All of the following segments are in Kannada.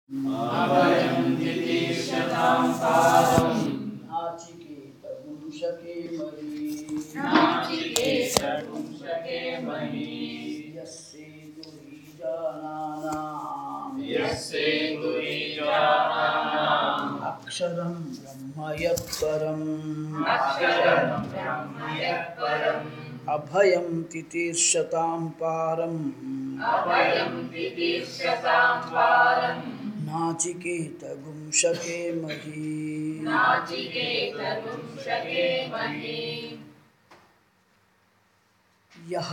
नाचिकेतपुंसकेमहि यस्सेतुरीजानानाम् अक्षरं ब्रह्म यत्परम् अभयं तितीर्षतां पारम् नाचिकेतगुंशकेमहि ಯಹ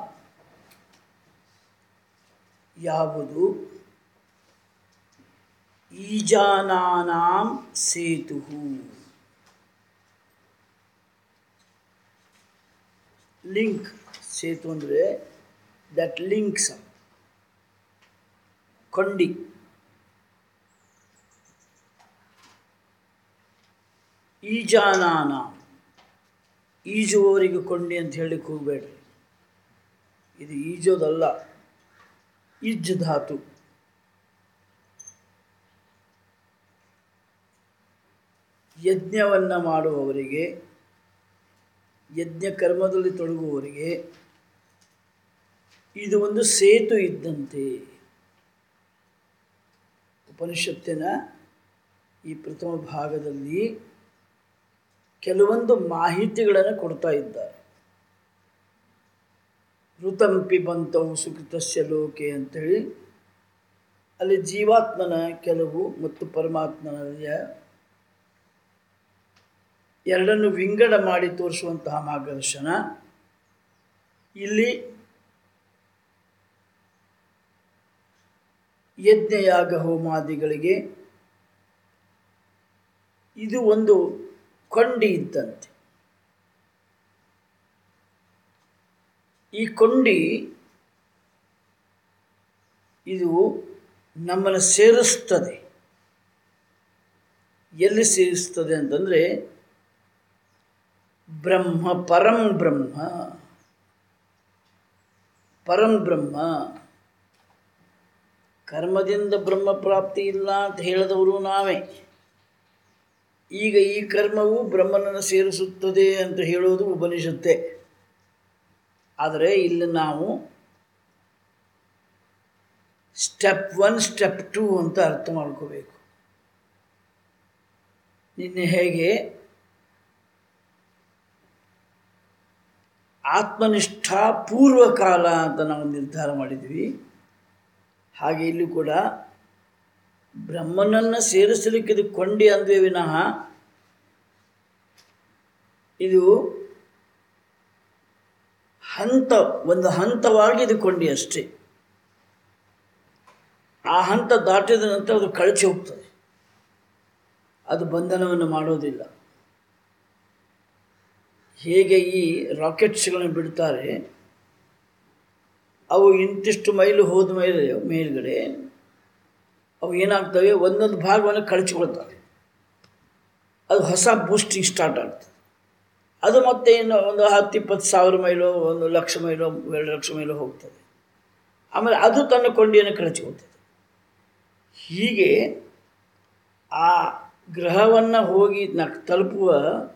ಯಾವುದು ಈಜಾನಾನಾಂ ಸೇತು ಲಿಂಕ್ ಸೇತು ಅಂದರೆ ದಟ್ ಲಿಂಕ್ಸ್ ಕೊಂಡಿ ಈಜಾನಾನ ಈಜುವವರಿಗೆ ಕೊಂಡಿ ಅಂತ ಹೇಳಿಕ್ಕೆ ಹೋಗಬೇಡ್ರಿ ಇದು ಈಜೋದಲ್ಲ ಇಜ್ ಧಾತು ಯಜ್ಞವನ್ನು ಮಾಡುವವರಿಗೆ ಯಜ್ಞ ಕರ್ಮದಲ್ಲಿ ತೊಡಗುವವರಿಗೆ ಇದು ಒಂದು ಸೇತು ಇದ್ದಂತೆ ಉಪನಿಷತ್ತಿನ ಈ ಪ್ರಥಮ ಭಾಗದಲ್ಲಿ ಕೆಲವೊಂದು ಮಾಹಿತಿಗಳನ್ನು ಕೊಡ್ತಾ ಇದ್ದಾರೆ ಋತಂಪಿ ಬಂತವು ಸುಕೃತಸ್ಯ ಲೋಕೆ ಅಂತೇಳಿ ಅಲ್ಲಿ ಜೀವಾತ್ಮನ ಕೆಲವು ಮತ್ತು ಪರಮಾತ್ಮನ ಎರಡನ್ನು ವಿಂಗಡ ಮಾಡಿ ತೋರಿಸುವಂತಹ ಮಾರ್ಗದರ್ಶನ ಇಲ್ಲಿ ಯಜ್ಞಯಾಗ ಹೋಮಾದಿಗಳಿಗೆ ಇದು ಒಂದು ಕೊಂಡಿ ಇದ್ದಂತೆ ಈ ಕೊಂಡಿ ಇದು ನಮ್ಮನ್ನು ಸೇರಿಸ್ತದೆ ಎಲ್ಲಿ ಸೇರಿಸ್ತದೆ ಅಂತಂದರೆ ಬ್ರಹ್ಮ ಪರಂ ಬ್ರಹ್ಮ ಪರಂ ಬ್ರಹ್ಮ ಕರ್ಮದಿಂದ ಬ್ರಹ್ಮ ಪ್ರಾಪ್ತಿ ಇಲ್ಲ ಅಂತ ಹೇಳಿದವರು ನಾವೇ ಈಗ ಈ ಕರ್ಮವು ಬ್ರಹ್ಮನನ್ನು ಸೇರಿಸುತ್ತದೆ ಅಂತ ಹೇಳೋದು ಉಪನಿಷತ್ತೆ ಆದರೆ ಇಲ್ಲಿ ನಾವು ಸ್ಟೆಪ್ ಒನ್ ಸ್ಟೆಪ್ ಟೂ ಅಂತ ಅರ್ಥ ಮಾಡ್ಕೋಬೇಕು ನಿನ್ನೆ ಹೇಗೆ ಆತ್ಮನಿಷ್ಠಾ ಪೂರ್ವಕಾಲ ಅಂತ ನಾವು ನಿರ್ಧಾರ ಮಾಡಿದ್ವಿ ಹಾಗೆ ಇಲ್ಲಿ ಕೂಡ ಬ್ರಹ್ಮನನ್ನು ಸೇರಿಸಲಿಕ್ಕೆ ಇದು ಕೊಂಡಿ ಅಂದ್ವೇ ವಿನಃ ಇದು ಹಂತ ಒಂದು ಹಂತವಾಗಿ ಇದು ಕೊಂಡಿ ಅಷ್ಟೇ ಆ ಹಂತ ದಾಟಿದ ನಂತರ ಅದು ಕಳಚಿ ಹೋಗ್ತದೆ ಅದು ಬಂಧನವನ್ನು ಮಾಡೋದಿಲ್ಲ ಹೇಗೆ ಈ ರಾಕೆಟ್ಸ್ಗಳನ್ನು ಬಿಡ್ತಾರೆ ಅವು ಇಂತಿಷ್ಟು ಮೈಲು ಹೋದ ಮೇಲೆ ಮೇಲ್ಗಡೆ ಅವು ಏನಾಗ್ತವೆ ಒಂದೊಂದು ಭಾಗವನ್ನು ಕಳಚಿಕೊಳ್ತವೆ ಅದು ಹೊಸ ಬೂಸ್ಟಿಂಗ್ ಸ್ಟಾರ್ಟ್ ಆಗ್ತದೆ ಅದು ಮತ್ತೆ ಇನ್ನು ಒಂದು ಹತ್ತು ಇಪ್ಪತ್ತು ಸಾವಿರ ಮೈಲು ಒಂದು ಲಕ್ಷ ಮೈಲು ಎರಡು ಲಕ್ಷ ಮೈಲು ಹೋಗ್ತದೆ ಆಮೇಲೆ ಅದು ತನ್ನ ಕೊಂಡಿಯನ್ನು ಕಳಚಿಕೊಳ್ತದೆ ಹೀಗೆ ಆ ಗ್ರಹವನ್ನು ಹೋಗಿ ನ ತಲುಪುವ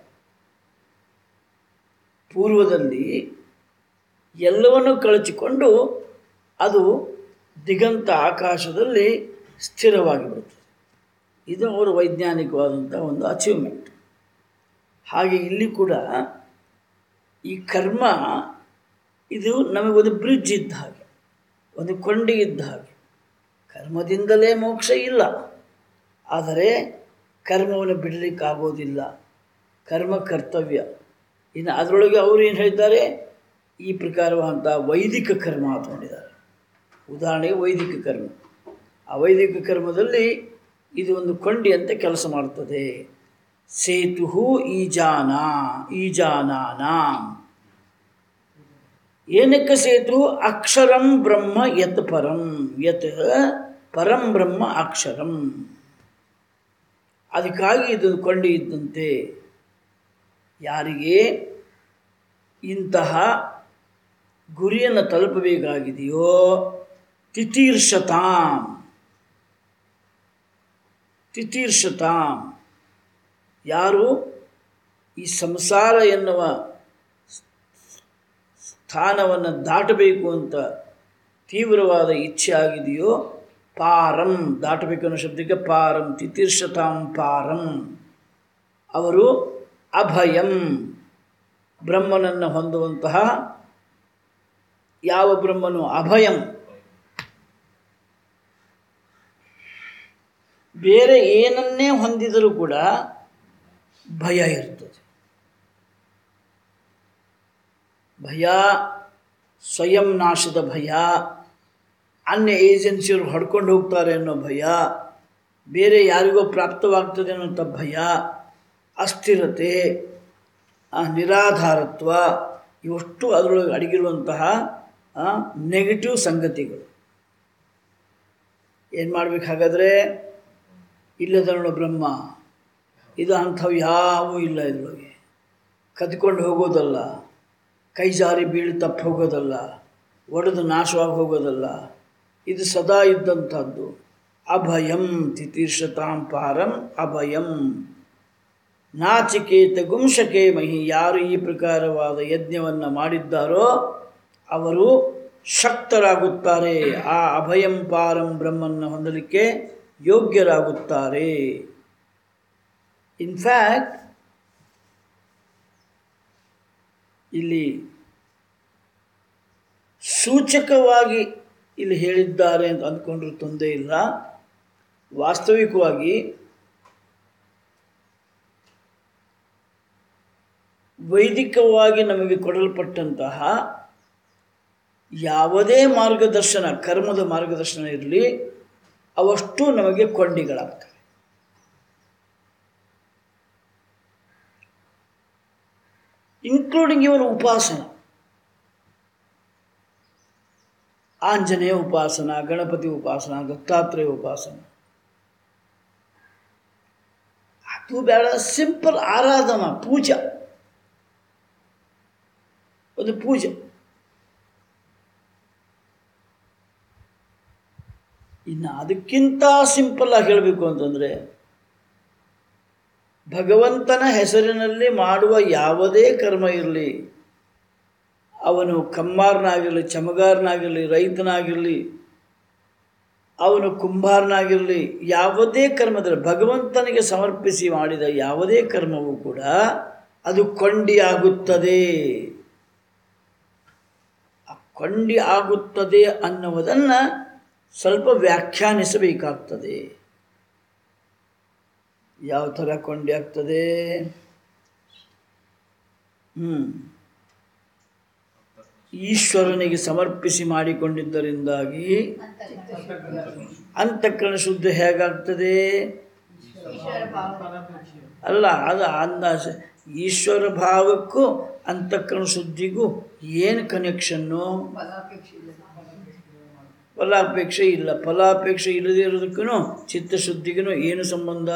ಪೂರ್ವದಲ್ಲಿ ಎಲ್ಲವನ್ನೂ ಕಳಚಿಕೊಂಡು ಅದು ದಿಗಂತ ಆಕಾಶದಲ್ಲಿ ಸ್ಥಿರವಾಗಿ ಬಿಡುತ್ತದೆ ಇದು ಅವರ ವೈಜ್ಞಾನಿಕವಾದಂಥ ಒಂದು ಅಚೀವ್ಮೆಂಟ್ ಹಾಗೆ ಇಲ್ಲಿ ಕೂಡ ಈ ಕರ್ಮ ಇದು ನಮಗೊಂದು ಬ್ರಿಡ್ಜ್ ಇದ್ದ ಹಾಗೆ ಒಂದು ಕೊಂಡಿ ಇದ್ದ ಹಾಗೆ ಕರ್ಮದಿಂದಲೇ ಮೋಕ್ಷ ಇಲ್ಲ ಆದರೆ ಕರ್ಮವನ್ನು ಬಿಡಲಿಕ್ಕಾಗೋದಿಲ್ಲ ಕರ್ಮ ಕರ್ತವ್ಯ ಇನ್ನು ಅದರೊಳಗೆ ಅವರು ಏನು ಹೇಳಿದ್ದಾರೆ ಈ ಪ್ರಕಾರವಾದಂಥ ವೈದಿಕ ಕರ್ಮ ತಗೊಂಡಿದ್ದಾರೆ ಉದಾಹರಣೆಗೆ ವೈದಿಕ ಕರ್ಮ ಆ ವೈದಿಕ ಕರ್ಮದಲ್ಲಿ ಇದು ಒಂದು ಕೊಂಡಿ ಅಂತ ಕೆಲಸ ಮಾಡ್ತದೆ ಸೇತು ಈಜಾನ ಈಜಾನಾನ ಏನಕ್ಕೆ ಸೇತು ಅಕ್ಷರಂ ಬ್ರಹ್ಮ ಯತ್ ಪರಂ ಯತ್ ಪರಂ ಬ್ರಹ್ಮ ಅಕ್ಷರಂ ಅದಕ್ಕಾಗಿ ಇದು ಕೊಂಡಿ ಇದ್ದಂತೆ ಯಾರಿಗೆ ಇಂತಹ ಗುರಿಯನ್ನು ತಲುಪಬೇಕಾಗಿದೆಯೋ ತಿತೀರ್ಷತಾಂ ತಿತೀರ್ಷತಾಂ ಯಾರು ಈ ಸಂಸಾರ ಎನ್ನುವ ಸ್ಥಾನವನ್ನು ದಾಟಬೇಕು ಅಂತ ತೀವ್ರವಾದ ಇಚ್ಛೆ ಆಗಿದೆಯೋ ಪಾರಂ ದಾಟಬೇಕು ಅನ್ನೋ ಶಬ್ದಕ್ಕೆ ಪಾರಂ ತಿತೀರ್ಷತಾಂ ಪಾರಂ ಅವರು ಅಭಯಂ ಬ್ರಹ್ಮನನ್ನು ಹೊಂದುವಂತಹ ಯಾವ ಬ್ರಹ್ಮನು ಅಭಯಂ ಬೇರೆ ಏನನ್ನೇ ಹೊಂದಿದರೂ ಕೂಡ ಭಯ ಇರ್ತದೆ ಭಯ ಸ್ವಯಂ ನಾಶದ ಭಯ ಅನ್ಯ ಏಜೆನ್ಸಿಯವರು ಹೊಡ್ಕೊಂಡು ಹೋಗ್ತಾರೆ ಅನ್ನೋ ಭಯ ಬೇರೆ ಯಾರಿಗೋ ಪ್ರಾಪ್ತವಾಗ್ತದೆ ಅನ್ನೋಂಥ ಭಯ ಅಸ್ಥಿರತೆ ಆ ನಿರಾಧಾರತ್ವ ಇವಷ್ಟು ಅದರೊಳಗೆ ಅಡಗಿರುವಂತಹ ನೆಗೆಟಿವ್ ಸಂಗತಿಗಳು ಏನು ಮಾಡ್ಬೇಕು ಹಾಗಾದರೆ ಇಲ್ಲದವನು ಬ್ರಹ್ಮ ಇದು ಅಂಥವು ಯಾವೂ ಇಲ್ಲ ಇದರೊಳಗೆ ಕದ್ಕೊಂಡು ಹೋಗೋದಲ್ಲ ಕೈ ಜಾರಿ ಬೀಳು ತಪ್ಪು ಹೋಗೋದಲ್ಲ ಒಡೆದು ನಾಶವಾಗಿ ಹೋಗೋದಲ್ಲ ಇದು ಸದಾ ಇದ್ದಂಥದ್ದು ಅಭಯಂ ತಿತೀರ್ಷತಾಂ ಪಾರಂ ಅಭಯಂ ನಾಚಿಕೇತ ಗುಂಶಕೆ ಮಹಿ ಯಾರು ಈ ಪ್ರಕಾರವಾದ ಯಜ್ಞವನ್ನು ಮಾಡಿದ್ದಾರೋ ಅವರು ಶಕ್ತರಾಗುತ್ತಾರೆ ಆ ಅಭಯಂ ಪಾರಂ ಬ್ರಹ್ಮನ್ನು ಹೊಂದಲಿಕ್ಕೆ ಯೋಗ್ಯರಾಗುತ್ತಾರೆ ಇನ್ಫ್ಯಾಕ್ಟ್ ಇಲ್ಲಿ ಸೂಚಕವಾಗಿ ಇಲ್ಲಿ ಹೇಳಿದ್ದಾರೆ ಅಂತ ಅಂದ್ಕೊಂಡ್ರೂ ತೊಂದರೆ ಇಲ್ಲ ವಾಸ್ತವಿಕವಾಗಿ ವೈದಿಕವಾಗಿ ನಮಗೆ ಕೊಡಲ್ಪಟ್ಟಂತಹ ಯಾವುದೇ ಮಾರ್ಗದರ್ಶನ ಕರ್ಮದ ಮಾರ್ಗದರ್ಶನ ಇರಲಿ ಅವಷ್ಟು ನಮಗೆ ಕೊಂಡಿಗಳಾಗ್ತವೆ ಇನ್ಕ್ಲೂಡಿಂಗ್ ಇವನ್ ಉಪಾಸನ ಆಂಜನೇಯ ಉಪಾಸನ ಗಣಪತಿ ಉಪಾಸನ ದತ್ತಾತ್ರೇಯ ಉಪಾಸನ ಅದು ಬೇಡ ಸಿಂಪಲ್ ಆರಾಧನಾ ಪೂಜಾ ಒಂದು ಪೂಜೆ ಇನ್ನು ಅದಕ್ಕಿಂತ ಸಿಂಪಲ್ ಆಗಿ ಹೇಳಬೇಕು ಅಂತಂದರೆ ಭಗವಂತನ ಹೆಸರಿನಲ್ಲಿ ಮಾಡುವ ಯಾವುದೇ ಕರ್ಮ ಇರಲಿ ಅವನು ಕಮ್ಮಾರನಾಗಿರಲಿ ಚಮಗಾರನಾಗಿರಲಿ ರೈತನಾಗಿರಲಿ ಅವನು ಕುಂಬಾರನಾಗಿರಲಿ ಯಾವುದೇ ಕರ್ಮದಲ್ಲಿ ಭಗವಂತನಿಗೆ ಸಮರ್ಪಿಸಿ ಮಾಡಿದ ಯಾವುದೇ ಕರ್ಮವೂ ಕೂಡ ಅದು ಕೊಂಡಿ ಆಗುತ್ತದೆ ಆ ಕೊಂಡಿ ಆಗುತ್ತದೆ ಅನ್ನುವುದನ್ನು ಸ್ವಲ್ಪ ವ್ಯಾಖ್ಯಾನಿಸಬೇಕಾಗ್ತದೆ ಯಾವ ಥರ ಕೊಂಡಿ ಆಗ್ತದೆ ಹ್ಞೂ ಈಶ್ವರನಿಗೆ ಸಮರ್ಪಿಸಿ ಮಾಡಿಕೊಂಡಿದ್ದರಿಂದಾಗಿ ಅಂತಃಕರಣ ಶುದ್ಧ ಹೇಗಾಗ್ತದೆ ಅಲ್ಲ ಅದು ಅಂದಾಜ ಈಶ್ವರ ಭಾವಕ್ಕೂ ಅಂತಃಕರಣ ಶುದ್ಧಿಗೂ ಏನು ಕನೆಕ್ಷನ್ನು ಫಲಾಪೇಕ್ಷೆ ಇಲ್ಲ ಫಲಾಪೇಕ್ಷೆ ಇಲ್ಲದೇ ಇರೋದಕ್ಕೂ ಚಿತ್ತಶುದ್ಧಿಗೂ ಏನು ಸಂಬಂಧ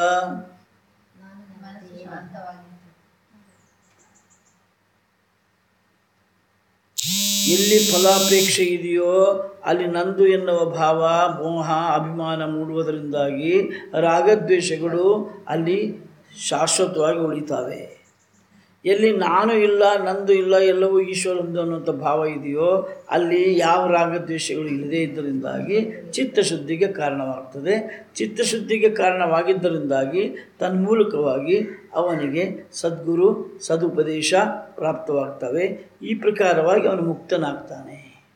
ಎಲ್ಲಿ ಫಲಾಪೇಕ್ಷೆ ಇದೆಯೋ ಅಲ್ಲಿ ನಂದು ಎನ್ನುವ ಭಾವ ಮೋಹ ಅಭಿಮಾನ ಮೂಡುವುದರಿಂದಾಗಿ ರಾಗದ್ವೇಷಗಳು ಅಲ್ಲಿ ಶಾಶ್ವತವಾಗಿ ಉಳಿತಾವೆ ಎಲ್ಲಿ ನಾನು ಇಲ್ಲ ನಂದು ಇಲ್ಲ ಎಲ್ಲವೂ ಈಶ್ವರಂದು ಅನ್ನುವಂಥ ಭಾವ ಇದೆಯೋ ಅಲ್ಲಿ ಯಾವ ರಾಗದ್ವೇಷಗಳು ಇಲ್ಲದೇ ಇದ್ದರಿಂದಾಗಿ ಚಿತ್ತಶುದ್ಧಿಗೆ ಕಾರಣವಾಗ್ತದೆ ಚಿತ್ತಶುದ್ಧಿಗೆ ಕಾರಣವಾಗಿದ್ದರಿಂದಾಗಿ ತನ್ಮೂಲಕವಾಗಿ ಅವನಿಗೆ ಸದ್ಗುರು ಸದುಪದೇಶ ಪ್ರಾಪ್ತವಾಗ್ತವೆ ಈ ಪ್ರಕಾರವಾಗಿ ಅವನು ಮುಕ್ತನಾಗ್ತಾನೆ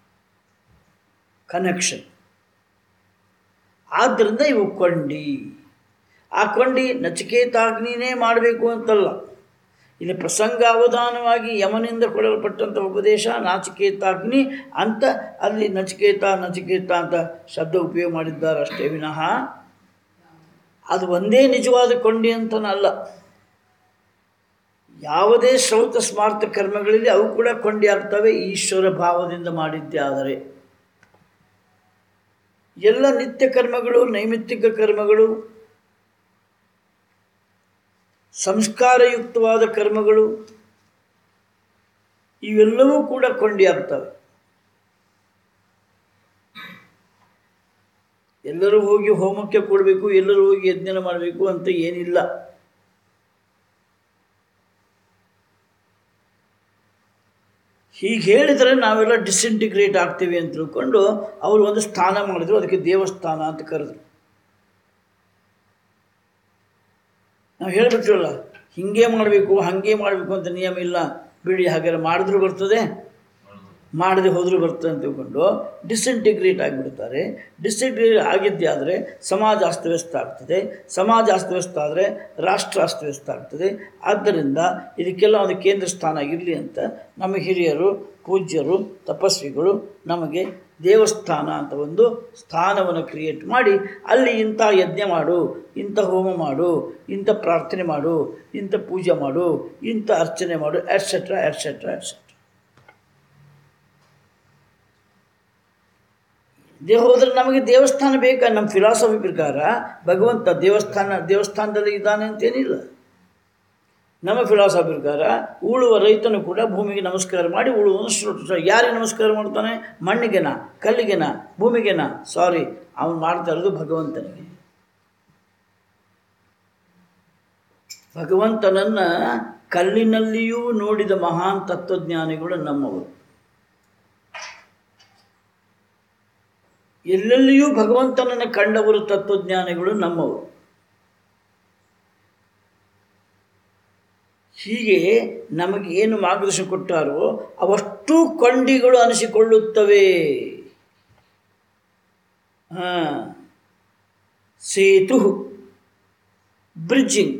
ಕನೆಕ್ಷನ್ ಆದ್ದರಿಂದ ಇವು ಕೊಂಡಿ ಆ ಕೊಂಡಿ ನಚಿಕೇತಾಗ್ನಿನೇ ಮಾಡಬೇಕು ಅಂತಲ್ಲ ಇಲ್ಲಿ ಪ್ರಸಂಗಾವಧಾನವಾಗಿ ಯಮನಿಂದ ಕೊಡಲ್ಪಟ್ಟಂಥ ಉಪದೇಶ ನಾಚಿಕೇತಾಗ್ನಿ ಅಂತ ಅಲ್ಲಿ ನಚಿಕೇತ ನಚಿಕೇತ ಅಂತ ಶಬ್ದ ಉಪಯೋಗ ಮಾಡಿದ್ದಾರೆ ಅಷ್ಟೇ ವಿನಃ ಅದು ಒಂದೇ ನಿಜವಾದ ಕೊಂಡಿ ಅಂತನಲ್ಲ ಯಾವುದೇ ಶ್ರೌತ ಸ್ಮಾರ್ಥ ಕರ್ಮಗಳಲ್ಲಿ ಅವು ಕೂಡ ಕೊಂಡಿ ಆಗ್ತವೆ ಈಶ್ವರ ಭಾವದಿಂದ ಮಾಡಿದ್ದೇ ಆದರೆ ಎಲ್ಲ ನಿತ್ಯ ಕರ್ಮಗಳು ನೈಮಿತ್ತಿಕ ಕರ್ಮಗಳು ಸಂಸ್ಕಾರಯುಕ್ತವಾದ ಕರ್ಮಗಳು ಇವೆಲ್ಲವೂ ಕೂಡ ಕೊಂಡಿಯಾಗ್ತವೆ ಎಲ್ಲರೂ ಹೋಗಿ ಹೋಮಕ್ಕೆ ಕೊಡಬೇಕು ಎಲ್ಲರೂ ಹೋಗಿ ಯಜ್ಞ ಮಾಡಬೇಕು ಅಂತ ಏನಿಲ್ಲ ಹೀಗೆ ಹೇಳಿದರೆ ನಾವೆಲ್ಲ ಡಿಸ್ಇಂಟಿಗ್ರೇಟ್ ಆಗ್ತೀವಿ ಅಂತ ತಿಳ್ಕೊಂಡು ಅವರು ಒಂದು ಸ್ಥಾನ ಮಾಡಿದ್ರು ಅದಕ್ಕೆ ದೇವಸ್ಥಾನ ಅಂತ ಕರೆದ್ರು ನಾವು ಹೇಳ್ಬಿಟ್ರಲ್ಲ ಹಿಂಗೆ ಮಾಡಬೇಕು ಹಾಗೆ ಮಾಡಬೇಕು ಅಂತ ನಿಯಮ ಇಲ್ಲ ಬಿಡಿ ಹಾಗಾದ್ರೆ ಮಾಡಿದ್ರು ಬರ್ತದೆ ಮಾಡದೆ ಹೋದರೂ ಬರ್ತದೆ ಅಂತ ತಿಳ್ಕೊಂಡು ಡಿಸ್ಇಂಟಿಗ್ರೇಟ್ ಆಗಿಬಿಡ್ತಾರೆ ಡಿಸ್ಇಂಟಿಗ್ರೇಟ್ ಆಗಿದ್ದೇ ಆದರೆ ಸಮಾಜ ಅಸ್ತವ್ಯಸ್ತ ಆಗ್ತದೆ ಸಮಾಜ ಅಸ್ತವ್ಯಸ್ತ ಆದರೆ ರಾಷ್ಟ್ರ ಅಸ್ತವ್ಯಸ್ತ ಆಗ್ತದೆ ಆದ್ದರಿಂದ ಇದಕ್ಕೆಲ್ಲ ಒಂದು ಕೇಂದ್ರ ಸ್ಥಾನ ಇರಲಿ ಅಂತ ನಮ್ಮ ಹಿರಿಯರು ಪೂಜ್ಯರು ತಪಸ್ವಿಗಳು ನಮಗೆ ದೇವಸ್ಥಾನ ಅಂತ ಒಂದು ಸ್ಥಾನವನ್ನು ಕ್ರಿಯೇಟ್ ಮಾಡಿ ಅಲ್ಲಿ ಇಂಥ ಯಜ್ಞ ಮಾಡು ಇಂಥ ಹೋಮ ಮಾಡು ಇಂಥ ಪ್ರಾರ್ಥನೆ ಮಾಡು ಇಂಥ ಪೂಜೆ ಮಾಡು ಇಂಥ ಅರ್ಚನೆ ಮಾಡು ಎಟ್ಸೆಟ್ರಾ ಎಟ್ಸೆಟ್ರಾ ಎಟ್ಸೆಟ್ರಾ ದೇ ಹೋದ್ರೆ ನಮಗೆ ದೇವಸ್ಥಾನ ಬೇಕಾ ನಮ್ಮ ಫಿಲಾಸಫಿ ಪ್ರಕಾರ ಭಗವಂತ ದೇವಸ್ಥಾನ ದೇವಸ್ಥಾನದಲ್ಲಿ ಇದ್ದಾನೆ ಅಂತೇನಿಲ್ಲ ನಮ್ಮ ಫಿಲಾಸಫಿ ಪ್ರಕಾರ ಉಳುವ ರೈತನು ಕೂಡ ಭೂಮಿಗೆ ನಮಸ್ಕಾರ ಮಾಡಿ ಉಳುವನ್ನು ಶುರು ಯಾರಿಗೆ ನಮಸ್ಕಾರ ಮಾಡ್ತಾನೆ ಮಣ್ಣಿಗೆನ ಕಲ್ಲಿಗೆನ ಭೂಮಿಗೆನ ಸಾರಿ ಅವನು ಮಾಡ್ತಾ ಇರೋದು ಭಗವಂತನಿಗೆ ಭಗವಂತನನ್ನ ಕಲ್ಲಿನಲ್ಲಿಯೂ ನೋಡಿದ ಮಹಾನ್ ತತ್ವಜ್ಞಾನಿಗಳು ನಮ್ಮವರು ಎಲ್ಲೆಲ್ಲಿಯೂ ಭಗವಂತನನ್ನು ಕಂಡವರು ತತ್ವಜ್ಞಾನಿಗಳು ನಮ್ಮವರು ಹೀಗೆ ನಮಗೆ ಏನು ಮಾರ್ಗದರ್ಶನ ಕೊಟ್ಟಾರೋ ಅವಷ್ಟು ಕೊಂಡಿಗಳು ಅನಿಸಿಕೊಳ್ಳುತ್ತವೆ ಹಾಂ ಸೇತು ಬ್ರಿಡ್ಜಿಂಗ್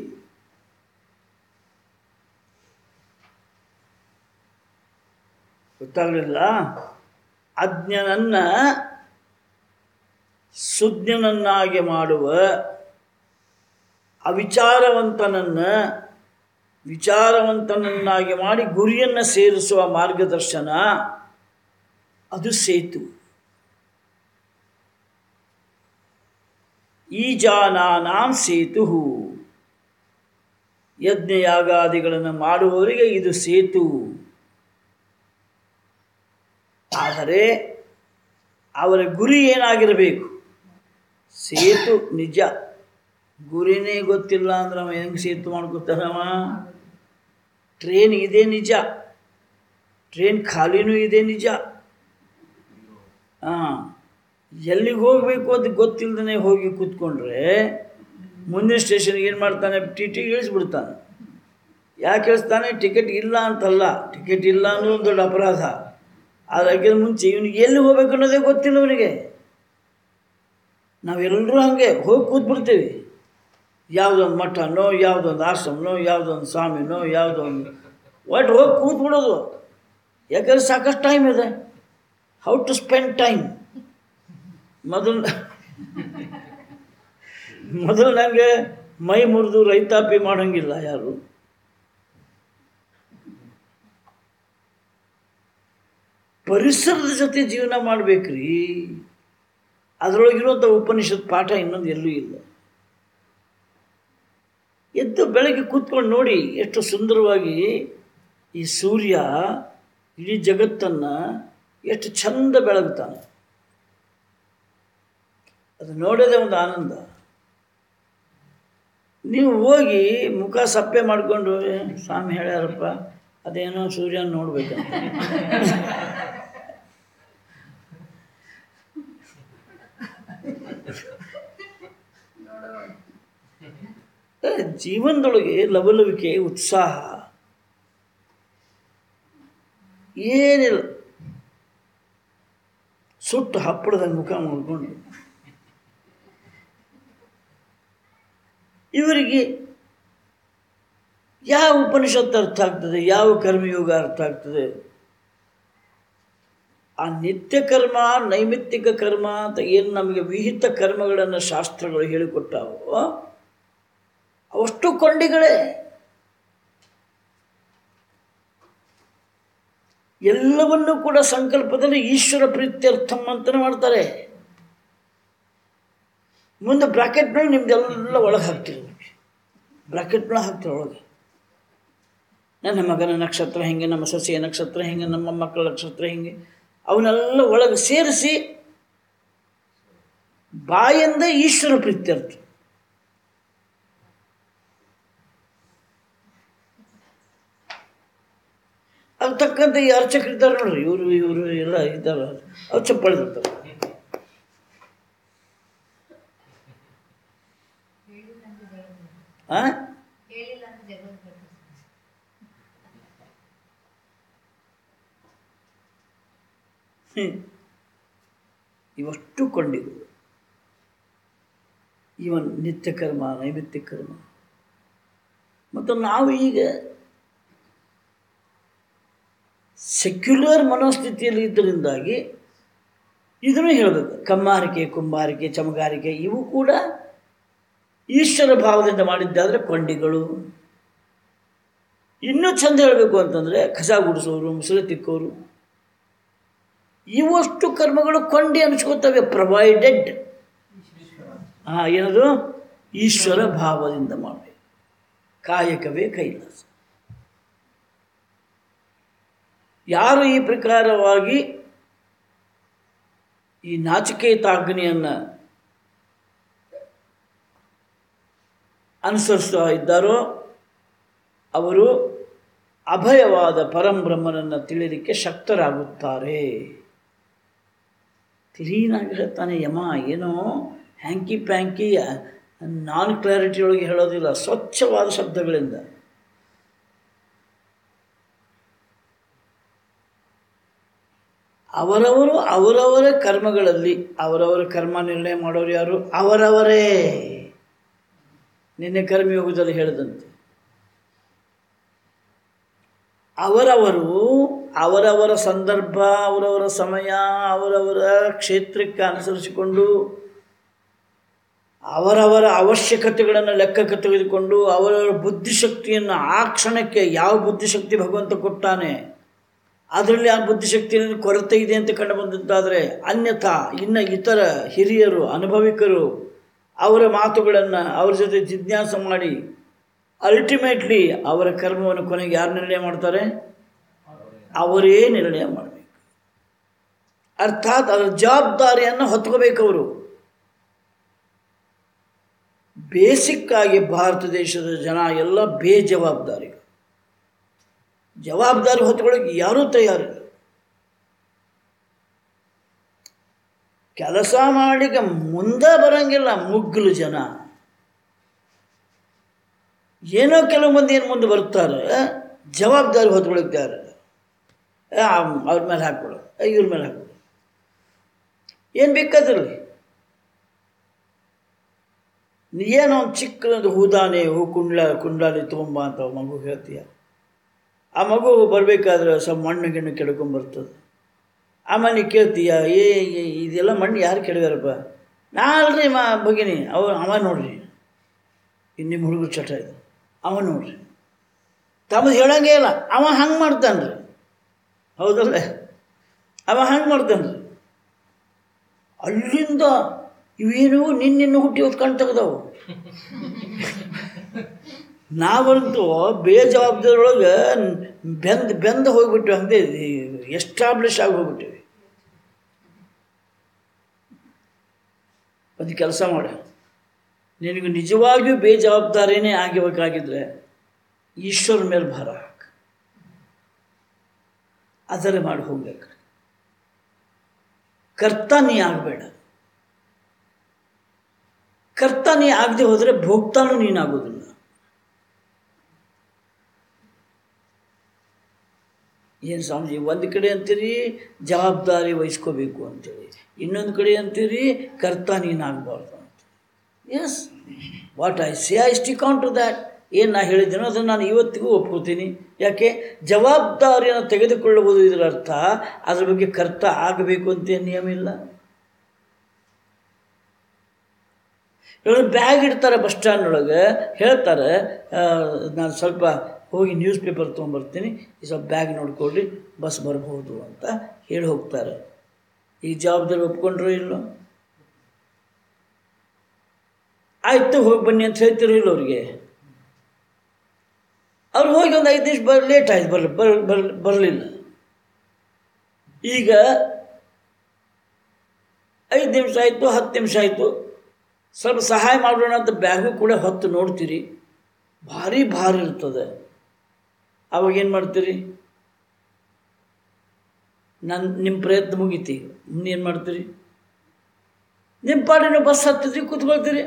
ಗೊತ್ತಾಗಲಿಲ್ಲ ಅಜ್ಞನನ್ನು ಸುಜ್ಞನನ್ನಾಗಿ ಮಾಡುವ ಅವಿಚಾರವಂತನನ್ನು ವಿಚಾರವಂತನನ್ನಾಗಿ ಮಾಡಿ ಗುರಿಯನ್ನು ಸೇರಿಸುವ ಮಾರ್ಗದರ್ಶನ ಅದು ಸೇತು ಈ ಜಾನಾನಾಂ ಸೇತು ಯಜ್ಞಯಾಗಾದಿಗಳನ್ನು ಮಾಡುವವರಿಗೆ ಇದು ಸೇತು ಆದರೆ ಅವರ ಗುರಿ ಏನಾಗಿರಬೇಕು ಸೇತು ನಿಜ ಗುರಿನೇ ಗೊತ್ತಿಲ್ಲ ಅಂದ್ರೆ ಅವ ಹೆಂಗೆ ಸೇತು ಮಾಡ್ಕೊತಾನವ ಟ್ರೈನ್ ಇದೆ ನಿಜ ಟ್ರೈನ್ ಖಾಲಿನೂ ಇದೆ ನಿಜ ಹಾಂ ಎಲ್ಲಿಗೆ ಹೋಗಬೇಕು ಅದು ಗೊತ್ತಿಲ್ಲದೇ ಹೋಗಿ ಕೂತ್ಕೊಂಡ್ರೆ ಮುಂದಿನ ಸ್ಟೇಷನ್ಗೆ ಏನು ಮಾಡ್ತಾನೆ ಟಿ ಟಿ ಇಳಿಸ್ಬಿಡ್ತಾನೆ ಯಾಕೆ ಇಳಿಸ್ತಾನೆ ಟಿಕೆಟ್ ಇಲ್ಲ ಅಂತಲ್ಲ ಟಿಕೆಟ್ ಇಲ್ಲ ಅನ್ನೋದು ಒಂದು ದೊಡ್ಡ ಅಪರಾಧ ಅದಕ್ಕಿಂತ ಮುಂಚೆ ಇವನಿಗೆ ಎಲ್ಲಿ ಹೋಗ್ಬೇಕು ಅನ್ನೋದೇ ಗೊತ್ತಿಲ್ಲ ಅವನಿಗೆ ನಾವೆಲ್ಲರೂ ಹಾಗೆ ಹೋಗಿ ಕೂತ್ಬಿಡ್ತೀವಿ ಯಾವುದೊಂದು ಮಠನೋ ಯಾವುದೊಂದು ಆಶ್ರಮನೋ ಯಾವುದೊಂದು ಸ್ವಾಮಿನೋ ಯಾವುದೊಂದು ಒಟ್ಟು ಹೋಗಿ ಕೂತ್ಬಿಡೋದು ಯಾಕಂದ್ರೆ ಸಾಕಷ್ಟು ಟೈಮ್ ಇದೆ ಹೌ ಟು ಸ್ಪೆಂಡ್ ಟೈಮ್ ಮೊದಲು ಮೊದಲು ನನಗೆ ಮೈ ಮುರಿದು ರೈತಾಪಿ ಮಾಡೋಂಗಿಲ್ಲ ಯಾರು ಪರಿಸರದ ಜೊತೆ ಜೀವನ ಮಾಡಬೇಕ್ರಿ ಅದರೊಳಗಿರುವಂಥ ಉಪನಿಷತ್ ಪಾಠ ಇನ್ನೊಂದು ಎಲ್ಲೂ ಇಲ್ಲ ಎದ್ದು ಬೆಳಗ್ಗೆ ಕೂತ್ಕೊಂಡು ನೋಡಿ ಎಷ್ಟು ಸುಂದರವಾಗಿ ಈ ಸೂರ್ಯ ಇಡೀ ಜಗತ್ತನ್ನು ಎಷ್ಟು ಚಂದ ಬೆಳಗ್ತಾನೆ ಅದು ನೋಡೋದೇ ಒಂದು ಆನಂದ ನೀವು ಹೋಗಿ ಮುಖ ಸಪ್ಪೆ ಮಾಡಿಕೊಂಡು ಸ್ವಾಮಿ ಹೇಳ್ಯಾರಪ್ಪ ಅದೇನೋ ಸೂರ್ಯನ ನೋಡ್ಬೇಕಂತ ಜೀವನದೊಳಗೆ ಲವಲವಿಕೆ ಉತ್ಸಾಹ ಏನಿಲ್ಲ ಸುಟ್ಟು ಹಪ್ಪಳದಂಗೆ ಮುಖ ಮಾಡ್ಕೊಂಡು ಇವರಿಗೆ ಯಾವ ಉಪನಿಷತ್ತು ಅರ್ಥ ಆಗ್ತದೆ ಯಾವ ಕರ್ಮಯೋಗ ಅರ್ಥ ಆಗ್ತದೆ ಆ ನಿತ್ಯ ಕರ್ಮ ನೈಮಿತ್ತಿಕ ಕರ್ಮ ಅಂತ ಏನು ನಮಗೆ ವಿಹಿತ ಕರ್ಮಗಳನ್ನು ಶಾಸ್ತ್ರಗಳು ಹೇಳಿಕೊಟ್ಟಾವೋ ಅವಷ್ಟು ಕೊಂಡಿಗಳೇ ಎಲ್ಲವನ್ನೂ ಕೂಡ ಸಂಕಲ್ಪದಲ್ಲಿ ಈಶ್ವರ ಪ್ರೀತ್ಯರ್ಥಂ ಅಂತಲೇ ಮಾಡ್ತಾರೆ ಮುಂದೆ ಬ್ರಾಕೆಟ್ನಲ್ಲಿ ನಿಮ್ದೆಲ್ಲ ಒಳಗೆ ಹಾಕ್ತೀರಿ ಬ್ರಾಕೆಟ್ನ ಹಾಕ್ತೀರಿ ಒಳಗೆ ನನ್ನ ಮಗನ ನಕ್ಷತ್ರ ಹೆಂಗೆ ನಮ್ಮ ಸೊಸೆಯ ನಕ್ಷತ್ರ ಹೆಂಗೆ ನಮ್ಮ ಮಕ್ಕಳ ನಕ್ಷತ್ರ ಹೆಂಗೆ ಅವನ್ನೆಲ್ಲ ಒಳಗೆ ಸೇರಿಸಿ ಬಾಯಿಂದ ಈಶ್ವರ ಪ್ರೀತ್ಯರ್ಥ ಅದು ತಕ್ಕಂತೆ ಈ ಅರ್ಚಕರು ಇದ್ದಾರೆ ನೋಡ್ರಿ ಇವರು ಇವರು ಎಲ್ಲ ಇದ್ದಾರೆ ಅವ್ರು ಚಪ್ಪಾಳೆ ಇರ್ತಾರೆ ಆ ಹ್ಮ್. ಇವಷ್ಟು ಕೊಂಡಿಗಳು ಇವನ್ ನಿತ್ಯ ಕರ್ಮ ನೈಮಿತ್ಯ ಕರ್ಮ ಮತ್ತು ನಾವು ಈಗ ಸೆಕ್ಯುಲರ್ ಮನೋಸ್ಥಿತಿಯಲ್ಲಿ ಇದ್ದರಿಂದಾಗಿ ಇದನ್ನು ಹೇಳಬೇಕು ಕಮ್ಮಾರಿಕೆ ಕುಂಬಾರಿಕೆ ಚಮಗಾರಿಕೆ ಇವು ಕೂಡ ಈಶ್ವರ ಭಾವದಿಂದ ಮಾಡಿದ್ದಾದರೆ ಕೊಂಡಿಗಳು ಇನ್ನೂ ಚಂದ ಹೇಳಬೇಕು ಅಂತಂದರೆ ಕಸ ಗುಡಿಸೋರು ಮುಸುರೆ ತಿಕ್ಕೋರು ಇವಷ್ಟು ಕರ್ಮಗಳು ಕೊಂಡಿ ಅನಿಸ್ಕೋತವೆ ಪ್ರೊವೈಡೆಡ್ ಹಾಂ ಏನದು ಈಶ್ವರ ಭಾವದಿಂದ ಮಾಡಬೇಕು ಕಾಯಕವೇ ಕೈಲಾಸ ಯಾರು ಈ ಪ್ರಕಾರವಾಗಿ ಈ ನಾಚಿಕೇತಾಗ್ನಿಯನ್ನು ಅನುಸರಿಸ್ತಾ ಇದ್ದಾರೋ ಅವರು ಅಭಯವಾದ ಪರಂಬ್ರಹ್ಮನನ್ನು ತಿಳಿಲಿಕ್ಕೆ ಶಕ್ತರಾಗುತ್ತಾರೆ ತಿರೀನಾಗಿ ಹೇಳ್ತಾನೆ ಯಮ ಏನೋ ಹ್ಯಾಂಕಿ ಪ್ಯಾಂಕಿ ನಾನ್ ಕ್ಲಾರಿಟಿ ಒಳಗೆ ಹೇಳೋದಿಲ್ಲ ಸ್ವಚ್ಛವಾದ ಶಬ್ದಗಳಿಂದ ಅವರವರು ಅವರವರ ಕರ್ಮಗಳಲ್ಲಿ ಅವರವರ ಕರ್ಮ ನಿರ್ಣಯ ಮಾಡೋರು ಯಾರು ಅವರವರೇ ನಿನ್ನೆ ಕರ್ಮಯೋಗದಲ್ಲಿ ಹೇಳಿದಂತೆ ಅವರವರು ಅವರವರ ಸಂದರ್ಭ ಅವರವರ ಸಮಯ ಅವರವರ ಕ್ಷೇತ್ರಕ್ಕೆ ಅನುಸರಿಸಿಕೊಂಡು ಅವರವರ ಅವಶ್ಯಕತೆಗಳನ್ನು ಲೆಕ್ಕಕ್ಕೆ ತೆಗೆದುಕೊಂಡು ಅವರವರ ಬುದ್ಧಿಶಕ್ತಿಯನ್ನು ಆ ಕ್ಷಣಕ್ಕೆ ಯಾವ ಬುದ್ಧಿಶಕ್ತಿ ಭಗವಂತ ಕೊಟ್ಟಾನೆ ಅದರಲ್ಲಿ ಆ ಬುದ್ಧಿಶಕ್ತಿಯಲ್ಲಿ ಕೊರತೆ ಇದೆ ಅಂತ ಕಂಡು ಬಂದದ್ದಾದರೆ ಅನ್ಯಥಾ ಇನ್ನು ಇತರ ಹಿರಿಯರು ಅನುಭವಿಕರು ಅವರ ಮಾತುಗಳನ್ನು ಅವರ ಜೊತೆ ಜಿಜ್ಞಾಸ ಮಾಡಿ ಅಲ್ಟಿಮೇಟ್ಲಿ ಅವರ ಕರ್ಮವನ್ನು ಕೊನೆಗೆ ಯಾರು ನಿರ್ಣಯ ಮಾಡ್ತಾರೆ ಅವರೇ ನಿರ್ಣಯ ಮಾಡಬೇಕು ಅರ್ಥಾತ್ ಅದರ ಜವಾಬ್ದಾರಿಯನ್ನು ಹೊತ್ಕೋಬೇಕು ಅವರು ಬೇಸಿಕ್ ಆಗಿ ಭಾರತ ದೇಶದ ಜನ ಎಲ್ಲ ಬೇಜವಾಬ್ದಾರಿಗಳು ಜವಾಬ್ದಾರಿ ಹೊತ್ಕೊಳ್ಳೋಕೆ ಯಾರೂ ತಯಾರಿಲ್ಲ ಕೆಲಸ ಮಾಡಲಿಕ್ಕೆ ಮುಂದೆ ಬರಂಗಿಲ್ಲ ಮುಗ್ಗಲು ಜನ ಏನೋ ಕೆಲವು ಮಂದಿ ಏನು ಮುಂದೆ ಬರ್ತಾರೆ ಜವಾಬ್ದಾರಿ ಹೊತ್ಕೊಳ್ಳೋಕೆ ತಯಾರಿಲ್ಲ ಏ, ಆ- ಅವ್ರ ಮೇಲೆ ಹಾಕ್ಬಿಡು ಏ, ಇವ್ರ ಮೇಲೆ ಹಾಕ್ಬಿಡು ಏನು ಬೇಕಾದಿರಲಿ ಏನೋ ಒಂದು ಚಿಕ್ಕದೊಂದು ಹೂದಾನೆ ಹೂ ಕುಂಡ್ಲ ಕುಂಡಾಲಿ ತೊಗೊಂಬ ಅಂತ ಮಗು ಹೇಳ್ತೀಯ ಆ ಮಗು ಬರಬೇಕಾದ್ರೆ ಸ್ವಲ್ಪ ಮಣ್ಣು ಗಿಣ್ಣು ಕೆಡ್ಕೊಂಬರ್ತದೆ ಆಮೇಲೆ ನೀ ಕೇಳ್ತೀಯ ಏ ಏ, ಇದೆಲ್ಲ ಮಣ್ಣು ಯಾರು ಕೆಡಗಾರಪ್ಪ ನಾ ಅಲ್ರಿ ಮಾ ಭಗಿನಿ ಅವ ಅವ ನೋಡ್ರಿ ಇನ್ನು ನಿಮ್ಮ ಹುಡುಗರು ಚಟ ಇದೆ ಅವ ನೋಡ್ರಿ ತಮ್ಮದು ಹೇಳಂಗೇ ಇಲ್ಲ ಅವ ಹಂಗೆ ಮಾಡ್ತಾನೆ ರೀ ಹೌದಲ್ಲ ಅವ ಹಂಗೆ ಮಾಡ್ತಾನೆ ರೀ ಅಲ್ಲಿಂದ ಇವೇನು ನಿನ್ನಿನ್ನು ಹುಟ್ಟಿ ಹೊತ್ತು ಕಣ್ ತೆಗ್ದವು ನಾವಂತೂ ಬೇಜವಾಬ್ದಾರೊಳಗೆ ಬೆಂದು ಬೆಂದು ಹೋಗ್ಬಿಟ್ಟಿವಿ ಹಂಗೆ ಎಸ್ಟಾಬ್ಲಿಷ್ ಆಗಿ ಹೋಗ್ಬಿಟ್ಟಿವಿ ಒಂದು ಕೆಲಸ ಮಾಡ ನಿನಗೆ ನಿಜವಾಗಿಯೂ ಬೇಜವಾಬ್ದಾರಿನೇ ಆಗಿಬೇಕಾಗಿದ್ರೆ ಈಶ್ವರ ಮೇಲೆ ಭಾರ ಹಾಕು ಅದರ ಮಾಡಿ ಹೋಗ್ಬೇಕು ಕರ್ತ ನೀ ಆಗಬೇಡ ಕರ್ತ ನೀ ಆಗದೆ ಹೋದರೆ ಭೋಗ್ತಾನು ನೀನಾಗೋದಿಲ್ಲ ಏನು ಸ್ವಾಮೀಜಿ ಒಂದು ಕಡೆ ಅಂತೀರಿ ಜವಾಬ್ದಾರಿ ವಹಿಸ್ಕೋಬೇಕು ಅಂತೇಳಿ ಇನ್ನೊಂದು ಕಡೆ ಅಂತೀರಿ ಕರ್ತ ನೀನಾಗಬಾರ್ದು ಅಂತ yes what I see I stick on to that ಏನು ನಾ ಹೇಳಿದ್ದೀನೋ ಅದನ್ನು ನಾನು ಇವತ್ತಿಗೂ ಒಪ್ಕೋತೀನಿ ಯಾಕೆ ಜವಾಬ್ದಾರಿಯನ್ನು ತೆಗೆದುಕೊಳ್ಳುವುದು ಇದರ ಅರ್ಥ ಅದ್ರ ಬಗ್ಗೆ ಕರ್ತ ಆಗಬೇಕು ಅಂತ ನಿಯಮ ಇಲ್ಲ ಇವರು ಬ್ಯಾಗ್ ಇಡ್ತಾರೆ ಬಸ್ ಸ್ಟ್ಯಾಂಡ್ ಒಳಗೆ ಹೇಳ್ತಾರೆ ಆ, ನಾನು ಸ್ವಲ್ಪ ಹೋಗಿ ನ್ಯೂಸ್ ಪೇಪರ್ ತೊಗೊಂಬರ್ತೀನಿ ಈ ಸ್ವಲ್ಪ ಬ್ಯಾಗ್ ನೋಡ್ಕೊಳ್ರಿ ಬಸ್ ಬರ್ಬೋದು ಅಂತ ಹೇಳಿ ಹೋಗ್ತಾರೆ ಈ ಜವಾಬ್ದಾರಿ ಒಪ್ಕೊಂಡ್ರು ಇಲ್ಲೋ ಆಯಿತು ಹೋಗಿ ಬನ್ನಿ ಅಂತ ಹೇಳ್ತಿರೋ ಇಲ್ಲ ಅವ್ರಿಗೆ ಅವ್ರು ಹೋಗಿ ಒಂದು ಐದು ನಿಮಿಷ ಬರ್ ಲೇಟ್ ಆಯ್ತು ಬರ್ ಬರ್ ಬರ್ ಬರಲಿಲ್ಲ ಈಗ ಐದು ನಿಮಿಷ ಆಯಿತು ಹತ್ತು ನಿಮಿಷ ಆಯಿತು ಸ್ವಲ್ಪ ಸಹಾಯ ಮಾಡೋಣ ಅಂತ ಬ್ಯಾಗು ಕೂಡ ಹೊತ್ತು ನೋಡ್ತೀರಿ ಭಾರಿ ಭಾರ ಇರ್ತದೆ ಅವಾಗ ಏನು ಮಾಡ್ತೀರಿ ನನ್ನ ನಿಮ್ಮ ಪ್ರಯತ್ನ ಮುಗೀತಿ ಏನು ಮಾಡ್ತೀರಿ ನಿಮ್ಮ ಪಾಡಿನ ಬಸ್ ಹತ್ತಿದ್ರಿ ಕೂತ್ಕೊಳ್ತೀರಿ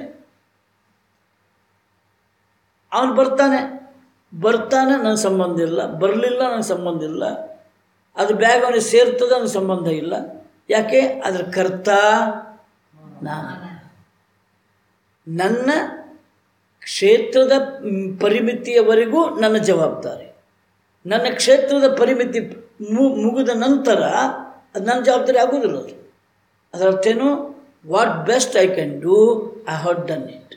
ಅವನು ಬರ್ತಾನೆ ಬರ್ತಾನೆ ನನ್ನ ಸಂಬಂಧ ಇಲ್ಲ ಬರಲಿಲ್ಲ ನನ್ನ ಸಂಬಂಧ ಇಲ್ಲ ಅದು ಬ್ಯಾಗ್ ಅವನಿಗೆ ಸೇರ್ತದೆ ನನ್ನ ಸಂಬಂಧ ಇಲ್ಲ ಯಾಕೆ ಅದ್ರ ಕರ್ತ ನಾನು ನನ್ನ ಕ್ಷೇತ್ರದ ಮ್, ಪರಿಮಿತಿಯವರೆಗೂ ನನ್ನ ಜವಾಬ್ದಾರಿ ನನ್ನ ಕ್ಷೇತ್ರದ ಪರಿಮಿತಿ ಮು- ಮುಗಿದ ನಂತರ ಅದು ನನ್ನ ಜವಾಬ್ದಾರಿ ಆಗೋದಿಲ್ಲ ಅದು ಅದರ ಅರ್ಥ ಏನು what best I can do I had done it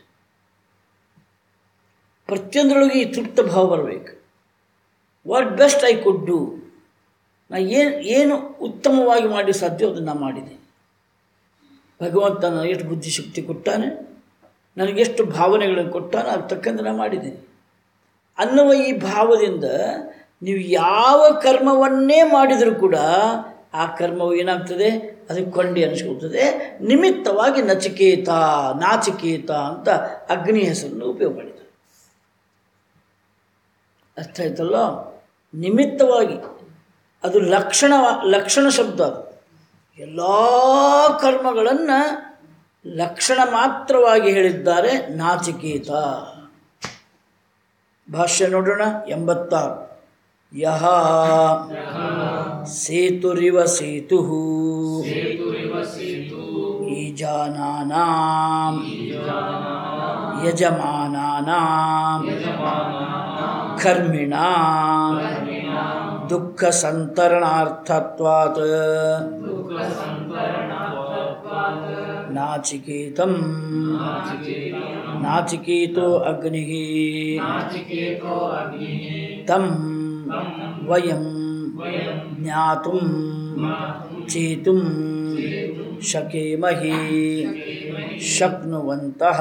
ಪ್ರತಿಯೊಂದರೊಳಗೆ ಈ ತೃಪ್ತ ಭಾವ ಬರಬೇಕು what best I could do ನಾ ಏನು ಏನು ಉತ್ತಮವಾಗಿ ಮಾಡಿ ಸಾಧ್ಯ ಅದನ್ನು ನಾ ಮಾಡಿದ್ದೀನಿ ಭಗವಂತ ನನಗೆ ಎಷ್ಟು ಬುದ್ಧಿಶಕ್ತಿ ಕೊಟ್ಟಾನೆ ನನಗೆಷ್ಟು ಭಾವನೆಗಳನ್ನು ಕೊಟ್ಟಾನೆ ಅದಕ್ಕೆ ತಕ್ಕಂತೆ ನಾನು ಮಾಡಿದ್ದೀನಿ ಅನ್ನುವ ಈ ಭಾವದಿಂದ ನೀವು ಯಾವ ಕರ್ಮವನ್ನೇ ಮಾಡಿದರೂ ಕೂಡ ಆ ಕರ್ಮವು ಏನಾಗ್ತದೆ ಅದಕ್ಕೆ ಕೊಂಡಿ ಅನಿಸ್ಕೊಳ್ತದೆ ನಿಮಿತ್ತವಾಗಿ ನಚಿಕೇತ ನಾಚಿಕೇತ ಅಂತ ಅಗ್ನಿ ಹೆಸರನ್ನು ಉಪಯೋಗ ಮಾಡಿದ್ದಾರೆ ಅರ್ಥ ಆಯ್ತಲ್ಲ ನಿಮಿತ್ತವಾಗಿ ಅದು ಲಕ್ಷಣ ಲಕ್ಷಣ ಶಬ್ದ ಅದು ಎಲ್ಲ ಕರ್ಮಗಳನ್ನು ಲಕ್ಷಣ ಮಾತ್ರವಾಗಿ ಹೇಳಿದ್ದಾರೆ ನಾಚಿಕೇತ ಭಾಷ್ಯ ನೋಡೋಣ ಎಂಬತ್ತಾರು ಯಹ ಸೇತುರಿವ ಸೇತು ಈಜಾನಾನಾಂ ಯಜಮಾನಾನಾಂ ಕರ್ಮಿಣಾಂ ದುಃಖ ಸಂತರಣಾರ್ಥತ್ವಾತ್ ನಾಚಿಕೇತಂ ನಾಚಿಕೇತೋ ಅಗ್ನಿ ತಂ ವಯಂ ಜ್ಞಾತುಂ ಚೇತುಂ ಶಕೇಮಹಿ ಶಕ್ನುವಂತಹ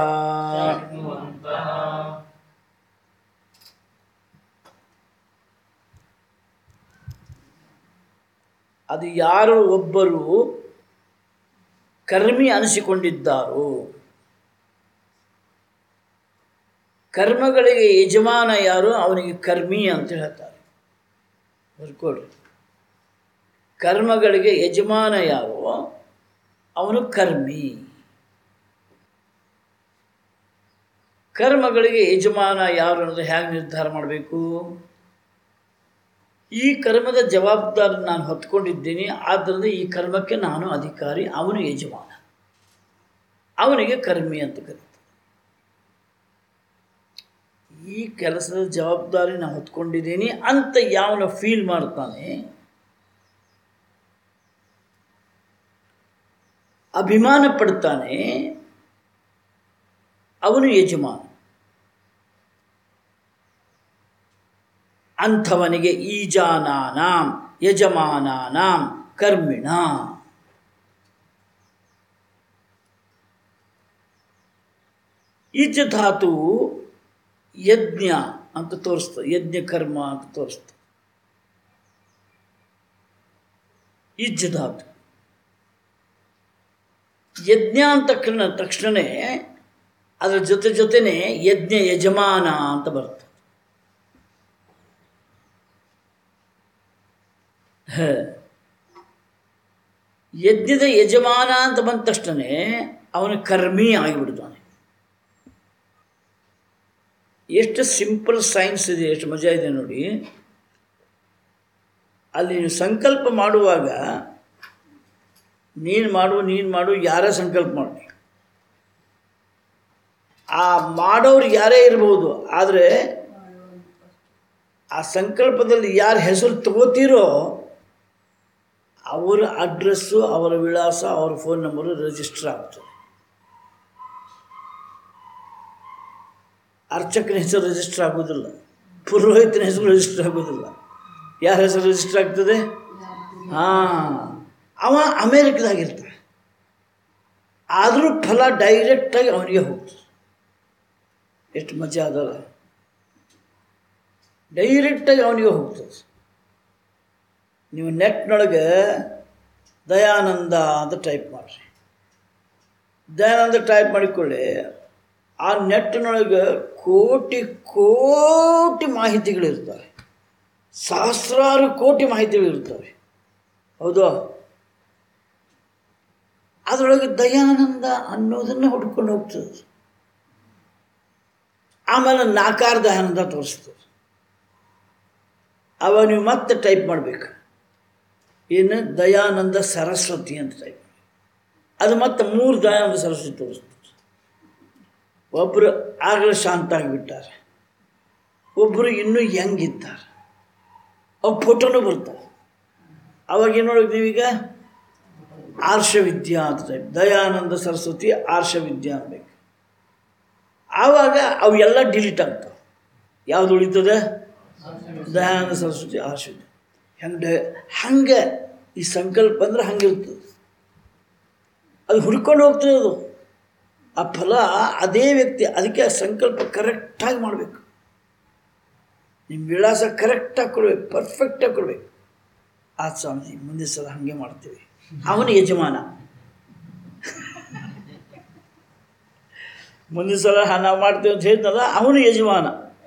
ಅದು ಯಾರು ಒಬ್ಬರು ಕರ್ಮಿ ಅನಿಸಿಕೊಂಡಿದ್ದಾರೋ ಕರ್ಮಗಳಿಗೆ ಯಜಮಾನ ಯಾರು ಅವನಿಗೆ ಕರ್ಮಿ ಅಂತ ಹೇಳ್ತಾರೆ ಬರ್ಕೊಡ್ರಿ ಕರ್ಮಗಳಿಗೆ ಯಜಮಾನ ಯಾರು ಅವನು ಕರ್ಮಿ ಕರ್ಮಗಳಿಗೆ ಯಜಮಾನ ಯಾರು ಅನ್ನೋದು ಹೇಗೆ ನಿರ್ಧಾರ ಮಾಡಬೇಕು ಈ ಕರ್ಮದ ಜವಾಬ್ದಾರಿ ನಾನು ಹೊತ್ಕೊಂಡಿದ್ದೀನಿ ಆದ್ದರಿಂದ ಈ ಕರ್ಮಕ್ಕೆ ನಾನು ಅಧಿಕಾರಿ ಅವನು ಯಜಮಾನ ಅವನಿಗೆ ಕರ್ಮಿ ಅಂತ ಕರೀತಾರೆ ಈ ಕೆಲಸದ ಜವಾಬ್ದಾರಿ ನಾನು ಹೊತ್ಕೊಂಡಿದ್ದೀನಿ ಅಂತ ಯಾವನ ಫೀಲ್ ಮಾಡ್ತಾನೆ ಅಭಿಮಾನ ಪಡ್ತಾನೆ ಅವನು ಯಜಮಾನ ಅಂಥವನಿಗೆ ಈಜಾನಾನಾಂ ಯಜಮಾನಾನಾಂ ಕರ್ಮಿಣ ಈಜ ಧಾತು ಯಜ್ಞ ಅಂತ ತೋರಿಸ್ತದೆ ಯಜ್ಞ ಕರ್ಮ ಅಂತ ತೋರಿಸ್ತದೆ ಇಜ್ಜ ಧಾತು ಯಜ್ಞ ಅಂತ ತಕ್ಷಣ ತಕ್ಷಣವೇ ಅದರ ಜೊತೆ ಜೊತೆನೇ ಯಜ್ಞ ಯಜಮಾನ ಅಂತ ಬರ್ತದೆ ಹ. ಯಜ್ಞದ ಯಜಮಾನ ಅಂತ ಬಂದ ತಕ್ಷಣವೇ ಅವನ ಕರ್ಮಿ ಆಗಿಬಿಡ್ತಾನೆ ಎಷ್ಟು ಸಿಂಪಲ್ ಸೈನ್ಸ್ ಇದೆ ಎಷ್ಟು ಮಜಾ ಇದೆ ನೋಡಿ ಅಲ್ಲಿ ನೀವು ಸಂಕಲ್ಪ ಮಾಡುವಾಗ ನೀನು ಮಾಡು ನೀನು ಮಾಡು ಯಾರೇ ಸಂಕಲ್ಪ ಮಾಡಿ ಆ ಮಾಡೋರು ಯಾರೇ ಇರ್ಬೋದು ಆದರೆ ಆ ಸಂಕಲ್ಪದಲ್ಲಿ ಯಾರ ಹೆಸರು ತಗೋತೀರೋ ಅವರ ಅಡ್ರೆಸ್ಸು ಅವರ ವಿಳಾಸ ಅವರ ಫೋನ್ ನಂಬರು ರಿಜಿಸ್ಟರ್ ಆಗ್ತದೆ ಅರ್ಚಕನ ಹೆಸರು ರಿಜಿಸ್ಟರ್ ಆಗೋದಿಲ್ಲ ಪುರೋಹಿತನ ಹೆಸರು ರಿಜಿಸ್ಟರ್ ಆಗೋದಿಲ್ಲ ಯಾರ ಹೆಸರು ರಿಜಿಸ್ಟರ್ ಆಗ್ತದೆ ಹಾಂ ಅವ ಅಮೇರಿಕದಾಗಿರ್ತಾನೆ ಆದರೂ ಫಲ ಡೈರೆಕ್ಟಾಗಿ ಅವನಿಗೆ ಹೋಗ್ತದೆ ಎಷ್ಟು ಮಜಾ ಅದಲ್ಲ ಡೈರೆಕ್ಟಾಗಿ ಅವನಿಗೆ ಹೋಗ್ತದೆ ನೀವು ನೆಟ್ನೊಳಗೆ ದಯಾನಂದ ಅಂತ ಟೈಪ್ ಮಾಡಿರಿ ದಯಾನಂದ ಟೈಪ್ ಮಾಡಿಕೊಳ್ಳಿ ಆ ನೆಟ್ಟಿನೊಳಗೆ ಕೋಟಿ ಕೋಟಿ ಮಾಹಿತಿಗಳಿರ್ತವೆ ಸಹಸ್ರಾರು ಕೋಟಿ ಮಾಹಿತಿಗಳಿರ್ತವೆ ಹೌದು ಅದರೊಳಗೆ ದಯಾನಂದ ಅನ್ನೋದನ್ನು ಹುಡ್ಕೊಂಡು ಹೋಗ್ತದೆ ಆಮೇಲೆ ನಾಕಾರ ದಯಾನಂದ ತೋರಿಸ್ತದೆ ಅವಾಗ ನೀವು ಮತ್ತೆ ಟೈಪ್ ಮಾಡಬೇಕು ಏನು ದಯಾನಂದ ಸರಸ್ವತಿ ಅಂತ ಟೈಪ್ ಮಾಡಿ ಅದು ಮತ್ತೆ ಮೂರು ದಯಾನಂದ ಸರಸ್ವತಿ ತೋರಿಸ್ತದೆ ಒಬ್ಬರು ಆಗಲೇ ಶಾಂತ ಆಗಿಬಿಟ್ಟಾರೆ ಒಬ್ಬರು ಇನ್ನೂ ಹೆಂಗಿದ್ದಾರೆ ಅವು ಫೋಟೋನೂ ಬರ್ತಾವೆ ಅವಾಗ ಏನು ನೋಡಿದ್ವಿ ನೀವೀಗ ಆರ್ಷವಿದ್ಯಾ ಅಂತ ಟೈಪ್ ದಯಾನಂದ ಸರಸ್ವತಿ ಆರ್ಷವಿದ್ಯಾ ಅನ್ಬೇಕು ಆವಾಗ ಅವು ಎಲ್ಲ ಡಿಲೀಟ್ ಆಗ್ತಾವೆ ಯಾವ್ದು ಉಳಿತದೆ ದಯಾನಂದ ಸರಸ್ವತಿ ಆರ್ಷವಿದ್ಯಾ ಹೆಂಗೆ ಹಂಗೆ ಈ ಸಂಕಲ್ಪ ಅಂದ್ರೆ ಹಂಗಿರ್ತದೆ ಅದು ಹುಡ್ಕೊಂಡು ಹೋಗ್ತದೆ ಅದು ಆ ಫಲ ಅದೇ ವ್ಯಕ್ತಿ ಅದಕ್ಕೆ ಆ ಸಂಕಲ್ಪ ಕರೆಕ್ಟಾಗಿ ಮಾಡಬೇಕು ನಿಮ್ಮ ವಿಳಾಸ ಕರೆಕ್ಟಾಗಿ ಕೊಡ್ಬೇಕು ಪರ್ಫೆಕ್ಟಾಗಿ ಕೊಡ್ಬೇಕು ಆ ಸ್ವಾಮೀಜಿ ಮುಂದೆ ಸಲ ಹಾಗೆ ಮಾಡ್ತೀವಿ ಅವನು ಯಜಮಾನ ಮುಂದಿನ ಸಲ ಹಾ ನಾವು ಮಾಡ್ತೀವಿ ಅಂತ ಹೇಳಿದ್ನಲ್ಲ ಅವನು ಯಜಮಾನ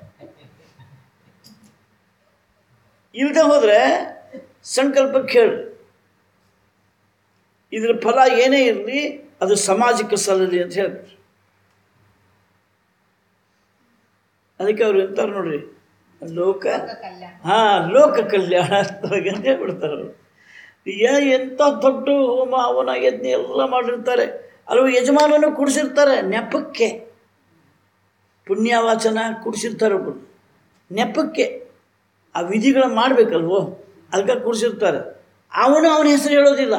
ಇಲ್ಲದೆ ಹೋದರೆ ಸಂಕಲ್ಪಕ್ಕೆ ಹೇಳಿ ಇದರ ಫಲ ಏನೇ ಇರಲಿ ಅದು ಸಮಾಜಕ್ಕೆ ಸಲ್ಲಲಿ ಅಂತ ಹೇಳ್ತಾರೆ ಅದಕ್ಕೆ ಅವ್ರು ಎಂತಾರೆ ನೋಡ್ರಿ ಲೋಕ ಹಾಂ ಲೋಕ ಕಲ್ಯಾಣ ಅಂತ ಹೇಳ್ಬಿಡ್ತಾರೆ ಅವರು ಏ ಎಂಥ ದೊಡ್ಡ ಹೋಮ ಹವನ ಯಜ್ಞ ಎಲ್ಲ ಮಾಡಿರ್ತಾರೆ ಅಲ್ಲೂ ಯಜಮಾನನ್ನು ಕುಡಿಸಿರ್ತಾರೆ ನೆಪಕ್ಕೆ ಪುಣ್ಯವಾಚನ ಕುಡಿಸಿರ್ತಾರೆ ಒಬ್ಬರು ನೆಪಕ್ಕೆ ಆ ವಿಧಿಗಳ ಮಾಡಬೇಕಲ್ವೋ ಅದಕ್ಕೆ ಕುಡಿಸಿರ್ತಾರೆ ಅವನು ಅವನ ಹೆಸರು ಹೇಳೋದಿಲ್ಲ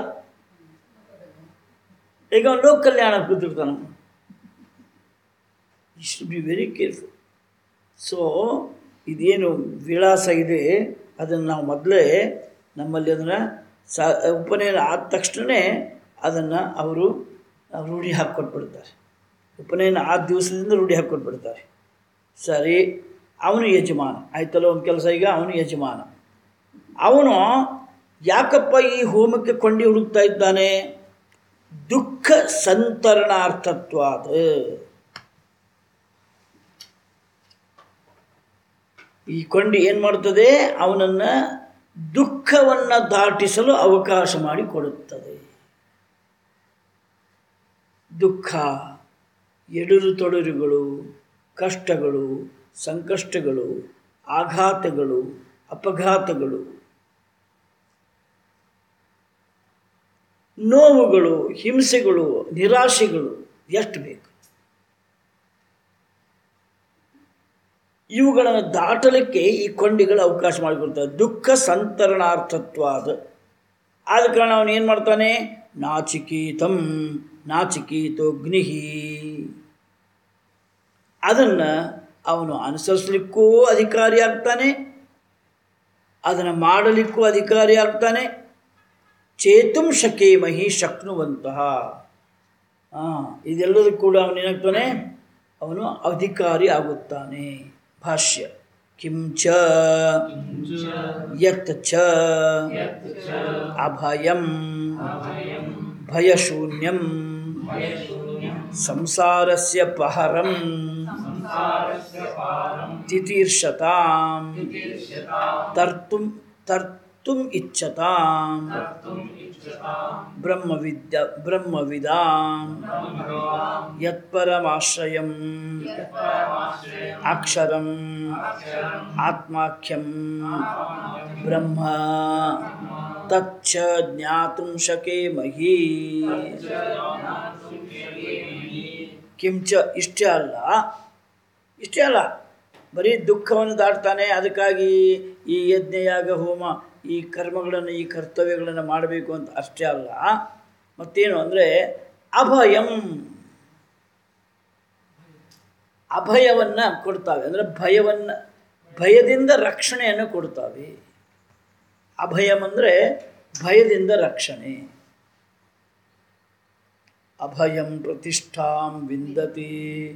ಈಗ ಅವನು ಲೋಕ ಕಲ್ಯಾಣ ಕೂತಿರ್ತಾನೆ you should be very careful so ಇದೇನು ವಿಳಾಸ ಇದೆ ಅದನ್ನು ನಾವು ಮೊದಲೇ ನಮ್ಮಲ್ಲಿ ಅದನ್ನು ಸ ಉಪನಯನ ಆದ ತಕ್ಷಣವೇ ಅದನ್ನು ಅವರು ರೂಢಿ ಹಾಕ್ಕೊಟ್ಬಿಡ್ತಾರೆ ಉಪನಯನ ಆದ ದಿವಸದಿಂದ ರೂಢಿ ಹಾಕ್ಕೊಟ್ಬಿಡ್ತಾರೆ ಸರಿ ಅವನು ಯಜಮಾನ ಆಯ್ತಲ್ಲ ಒಂದು ಕೆಲಸ ಈಗ ಅವನು ಯಜಮಾನ ಅವನು ಯಾಕಪ್ಪ ಈ ಹೋಮಕ್ಕೆ ಕೊಂಡಿ ಹುಡುಕ್ತಾ ಇದ್ದಾನೆ ದುಃಖ ಸಂತರಣಾರ್ಥತ್ವಾದ ಈ ಕೊಂಡಿ ಏನು ಮಾಡ್ತದೆ ಅವನನ್ನು ದುಃಖವನ್ನು ದಾಟಿಸಲು ಅವಕಾಶ ಮಾಡಿಕೊಡುತ್ತದೆ ದುಃಖ ಎಡುರು ತೊಡರುಗಳು ಕಷ್ಟಗಳು ಸಂಕಷ್ಟಗಳು ಆಘಾತಗಳು ಅಪಘಾತಗಳು ನೋವುಗಳು ಹಿಂಸೆಗಳು ನಿರಾಶೆಗಳು ಎಷ್ಟು ಬೇಕು ಇವುಗಳನ್ನು ದಾಟಲಿಕ್ಕೆ ಈ ಕೊಂಡಿಗಳು ಅವಕಾಶ ಮಾಡಿಕೊಡ್ತವೆ ದುಃಖ ಸಂತರಣಾರ್ಥತ್ವಾದ ಆದ ಕಾರಣ ಅವನು ಏನು ಮಾಡ್ತಾನೆ ನಾಚಿಕೀತಂ ನಾಚಿಕೀತೋಗ್ನಿ ಅದನ್ನು ಅವನು ಅನುಸರಿಸಲಿಕ್ಕೂ ಅಧಿಕಾರಿ ಆಗ್ತಾನೆ ಅದನ್ನು ಮಾಡಲಿಕ್ಕೂ ಅಧಿಕಾರಿ ಆಗ್ತಾನೆ ಚೇತುಂ ಶಕೇಮಹಿ ಶಕ್ನುವಂತಹ ಹಾಂ ಇದೆಲ್ಲದೂ ಕೂಡ ಅವನೇನಾಗ್ತಾನೆ ಅವನು ಅಧಿಕಾರಿ ಆಗುತ್ತಾನೆ ಭಾಷ್ಯ ಕಿಂ ಚ ಯತ್ ಚ ಅಭಯಂ ಭಯಶೂನ್ಯಂ ಸಂಸಾರಸ್ಯ ಪಹರಂ ತಿತೀರ್ಷತಾಂ ತರ್ತುಂ ತರ್ತುಂ ಇಚ್ಛತಾಂ ಬ್ರಹ್ಮವಿದ್ಯ ಬ್ರಹ್ಮವಿದಾಂ ಯತ್ಪರಮಾಶ್ರಯಂ ಅಕ್ಷರಂ ಆತ್ಮಾಖ್ಯಂ ಬ್ರಹ್ಮ ತಚ್ಚ ಜ್ಞಾತುಂ ಶಕೇಮಹಿ ಕಿಂಚ ಇಷ್ಟೇ ಅಲ್ಲ ಇಷ್ಟೇ ಅಲ್ಲ ಬರೀ ದುಃಖವನ್ನು ದಾಟ್ತಾನೆ ಅದಕ್ಕಾಗಿ ಈ ಯಜ್ಞಯಾಗ ಹೋಮ ಈ ಕರ್ಮಗಳನ್ನು ಈ ಕರ್ತವ್ಯಗಳನ್ನು ಮಾಡಬೇಕು ಅಂತ ಅಷ್ಟೇ ಅಲ್ಲ ಮತ್ತೇನು ಅಂದರೆ ಅಭಯಂ ಅಭಯವನ್ನು ಕೊಡ್ತಾವೆ ಅಂದರೆ ಭಯವನ್ನು ಭಯದಿಂದ ರಕ್ಷಣೆಯನ್ನು ಕೊಡ್ತಾವೆ ಅಭಯಂ ಅಂದರೆ ಭಯದಿಂದ ರಕ್ಷಣೆ ಅಭಯಂ ಪ್ರತಿಷ್ಠಾಂ ವಿಂದತಿ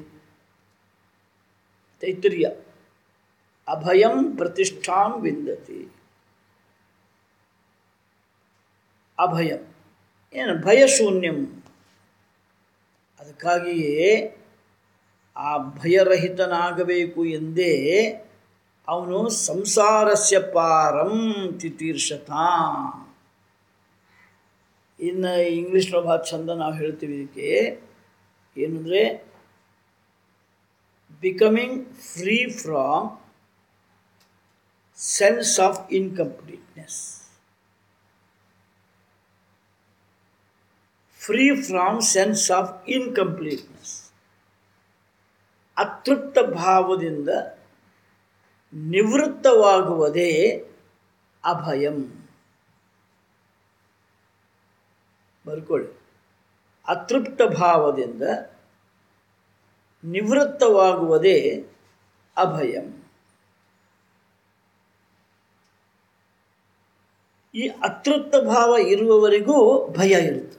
ತೈತ್ರಿಯ ಅಭಯಂ ಪ್ರತಿಷ್ಠಾಂ ವಿಂದತಿ ಅಭಯಂ ಏನು ಭಯಶೂನ್ಯಂ ಅದಕ್ಕಾಗಿಯೇ ಆ ಭಯರಹಿತನಾಗಬೇಕು ಎಂದೇ ಅವನು ಸಂಸಾರಸ್ಯ ಪಾರಂ ತಿತೀರ್ಷತ ಇನ್ನು ಇಂಗ್ಲೀಷ್ನ ಭಾಳ ಚಂದ ನಾವು ಹೇಳ್ತೀವಿ ಇದಕ್ಕೆ ಏನಂದರೆ becoming free from sense of incompleteness free from sense of incompleteness ಅತೃಪ್ತ ಭಾವದಿಂದ ನಿವೃತ್ತವಾಗುವುದೇ ಅಭಯಂ ಬರ್ಕೊಳ್ಳಿ ಅತೃಪ್ತ ಭಾವದಿಂದ ನಿವೃತ್ತವಾಗುವುದೇ ಅಭಯಂ ಈ ಅತೃಪ್ತ ಭಾವ ಇರುವವರೆಗೂ ಭಯ ಇರುತ್ತೆ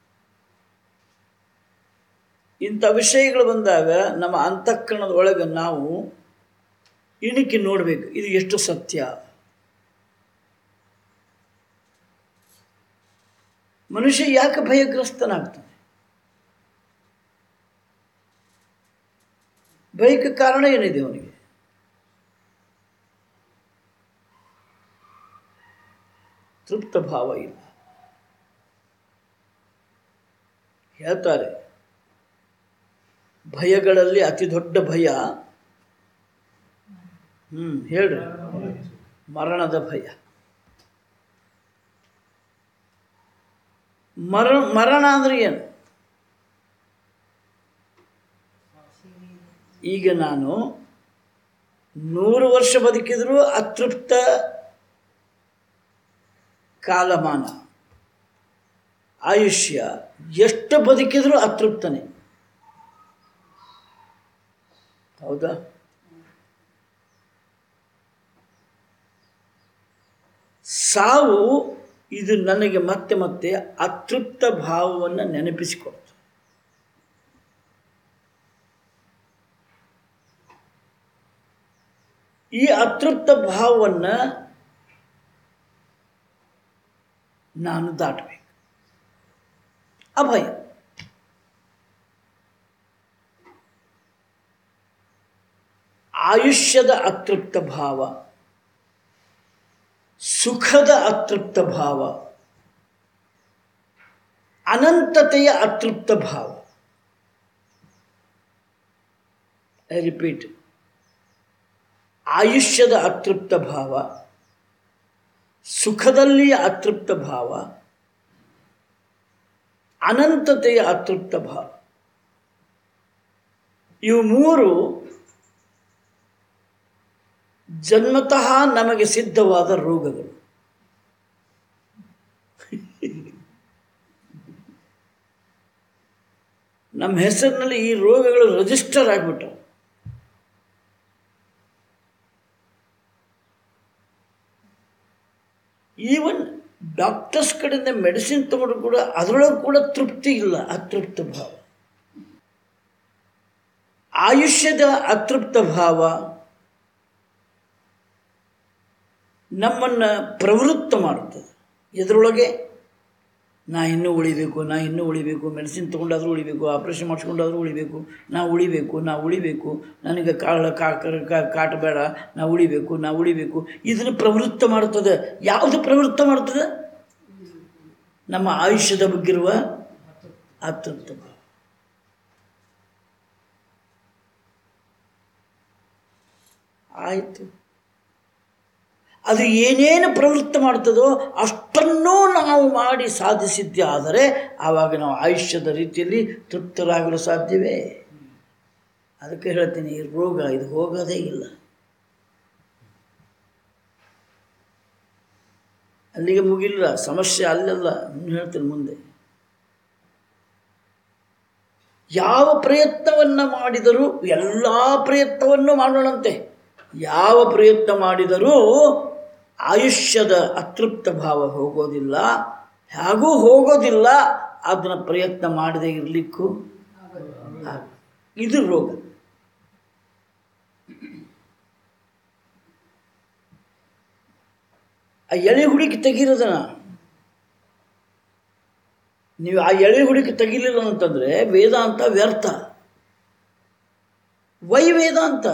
ಇಂಥ ವಿಷಯಗಳು ಬಂದಾಗ ನಮ್ಮ ಅಂತಃಕರಣದ ಒಳಗೆ ನಾವು ಇಣಿಕಿ ನೋಡಬೇಕು ಇದು ಎಷ್ಟು ಸತ್ಯ ಮನುಷ್ಯ ಯಾಕೆ ಭಯಗ್ರಸ್ತನಾಗ್ತಾನೆ ಭಯಕ್ಕೆ ಕಾರಣ ಏನಿದೆ ಅವನಿಗೆ ತೃಪ್ತ ಭಾವ ಇಲ್ಲ ಹೇಳ್ತಾರೆ ಭಯಗಳಲ್ಲಿ ಅತಿ ದೊಡ್ಡ ಭಯ ಹ್ಞೂ ಹೇಳ್ರಿ ಮರಣದ ಭಯ ಮರ ಮರಣ ಅಂದ್ರೆ ಏನು ಈಗ ನಾನು ನೂರು ವರ್ಷ ಬದುಕಿದರೂ ಅತೃಪ್ತ ಕಾಲಮಾನ ಆಯುಷ್ಯ ಎಷ್ಟು ಬದುಕಿದರೂ ಅತೃಪ್ತನೇ ಹೌದಾ ಸಾವು ಇದು ನನಗೆ ಮತ್ತೆ ಮತ್ತೆ ಅತೃಪ್ತ ಭಾವವನ್ನು ನೆನಪಿಸಿಕೊಡ್ತು ಈ ಅತೃಪ್ತ ಭಾವವನ್ನು ನಾನು ದಾಟಬೇಕು ಅಭಯ ಆಯುಷ್ಯದ ಅತೃಪ್ತ ಭಾವ ಸುಖದ ಅತೃಪ್ತ ಭಾವ ಅನಂತತೆಯ ಅತೃಪ್ತ ಭಾವ ಐ ರಿಪೀಟ್ ಆಯುಷ್ಯದ ಅತೃಪ್ತ ಭಾವ ಸುಖದಲ್ಲಿಯ ಅತೃಪ್ತ ಭಾವ ಅನಂತತೆಯ ಅತೃಪ್ತ ಭಾವ ಇವು ಮೂರು ಜನ್ಮತಃ ನಮಗೆ ಸಿದ್ಧವಾದ ರೋಗಗಳು ನಮ್ಮ ಹೆಸರಿನಲ್ಲಿ ಈ ರೋಗಗಳು ರಿಜಿಸ್ಟರ್ ಆಗಿಬಿಟ್ಟವು ಈವನ್ ಡಾಕ್ಟರ್ಸ್ ಕಡೆಯಿಂದ ಮೆಡಿಸಿನ್ ತಗೊಂಡ್ರು ಕೂಡ ಅದರೊಳಗೆ ಕೂಡ ತೃಪ್ತಿ ಇಲ್ಲ ಅತೃಪ್ತ ಭಾವ ಆಯುಷ್ಯದ ಅತೃಪ್ತ ಭಾವ ನಮ್ಮನ್ನು ಪ್ರವೃತ್ತ ಮಾಡುತ್ತದೆ ಇದರೊಳಗೆ ನಾ ಇನ್ನೂ ಉಳಿಬೇಕು ನಾ ಇನ್ನೂ ಉಳಿಬೇಕು ಮೆಡಿಸಿನ್ ತೊಗೊಂಡಾದ್ರೂ ಉಳಿಬೇಕು ಆಪ್ರೇಷನ್ ಮಾಡಿಸ್ಕೊಂಡಾದ್ರೂ ಉಳಿಬೇಕು ನಾ ಉಳಿಬೇಕು ನಾ ಉಳಿಬೇಕು ನನಗೆ ಕಾಳ ಕಾಟ ಬೇಡ ನಾ ಉಳಿಬೇಕು ನಾ ಉಳಿಬೇಕು ಇದನ್ನು ಪ್ರವೃತ್ತ ಮಾಡುತ್ತದೆ ಯಾವುದು ಪ್ರವೃತ್ತ ಮಾಡುತ್ತದೆ ನಮ್ಮ ಆಯುಷ್ಯದ ಬಗ್ಗಿರುವ ಅತೃಪ್ತ ಭಾವ ಆಯಿತು ಅದು ಏನೇನು ಪ್ರವೃತ್ತ ಮಾಡ್ತದೋ ಅಷ್ಟನ್ನೂ ನಾವು ಮಾಡಿ ಸಾಧಿಸಿದ್ದೇ ಆದರೆ ಆವಾಗ ನಾವು ಆಯುಷ್ಯದ ರೀತಿಯಲ್ಲಿ ತೃಪ್ತರಾಗಲು ಸಾಧ್ಯವೇ ಅದಕ್ಕೆ ಹೇಳ್ತೀನಿ ಈ ರೋಗ ಇದು ಹೋಗೋದೇ ಇಲ್ಲ ಅಲ್ಲಿಗೆ ಮುಗಿಲ್ಲ ಸಮಸ್ಯೆ ಅಲ್ಲೆಲ್ಲ ಹೇಳ್ತೀನಿ ಮುಂದೆ ಯಾವ ಪ್ರಯತ್ನವನ್ನು ಮಾಡಿದರೂ ಎಲ್ಲ ಪ್ರಯತ್ನವನ್ನು ಮಾಡೋಣಂತೆ ಯಾವ ಪ್ರಯತ್ನ ಮಾಡಿದರೂ ಆಯುಷ್ಯದ ಅತೃಪ್ತ ಭಾವ ಹೋಗೋದಿಲ್ಲ ಹಾಗೂ ಹೋಗೋದಿಲ್ಲ ಅದನ್ನು ಪ್ರಯತ್ನ ಮಾಡದೇ ಇರಲಿಕ್ಕೂ ಆಗ- ಇದು ರೋಗ ಆ ಎಳೆ ಹುಡುಕಿ ತೆಗೀರೋದನ್ನ ನೀವು ಆ ಎಳೆ ಹುಡುಕಿ ತೆಗಿಲಿಲ್ಲ ಅಂತಂದರೆ ವೇದಾಂತ ವ್ಯರ್ಥ ವೈ ವೇದಾಂತ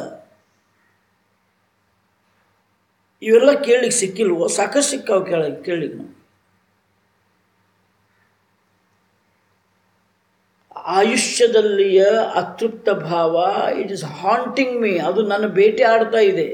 ಇವೆಲ್ಲ ಕೇಳಲಿಕ್ಕೆ ಸಿಕ್ಕಿಲ್ವೋ ಸಾಕಷ್ಟು ಸಿಕ್ಕಾವು ಕೇಳ ಕೇಳಲಿಕ್ಕೆ ನಾವು ಆಯುಷ್ಯದಲ್ಲಿಯ ಅತೃಪ್ತ ಭಾವ ಇಟ್ ಇಸ್ ಹಾಂಟಿಂಗ್ ಮೀ ಅದು ನನ್ನ ಬೇಟೆ ಆಡ್ತಾ ಇದೆ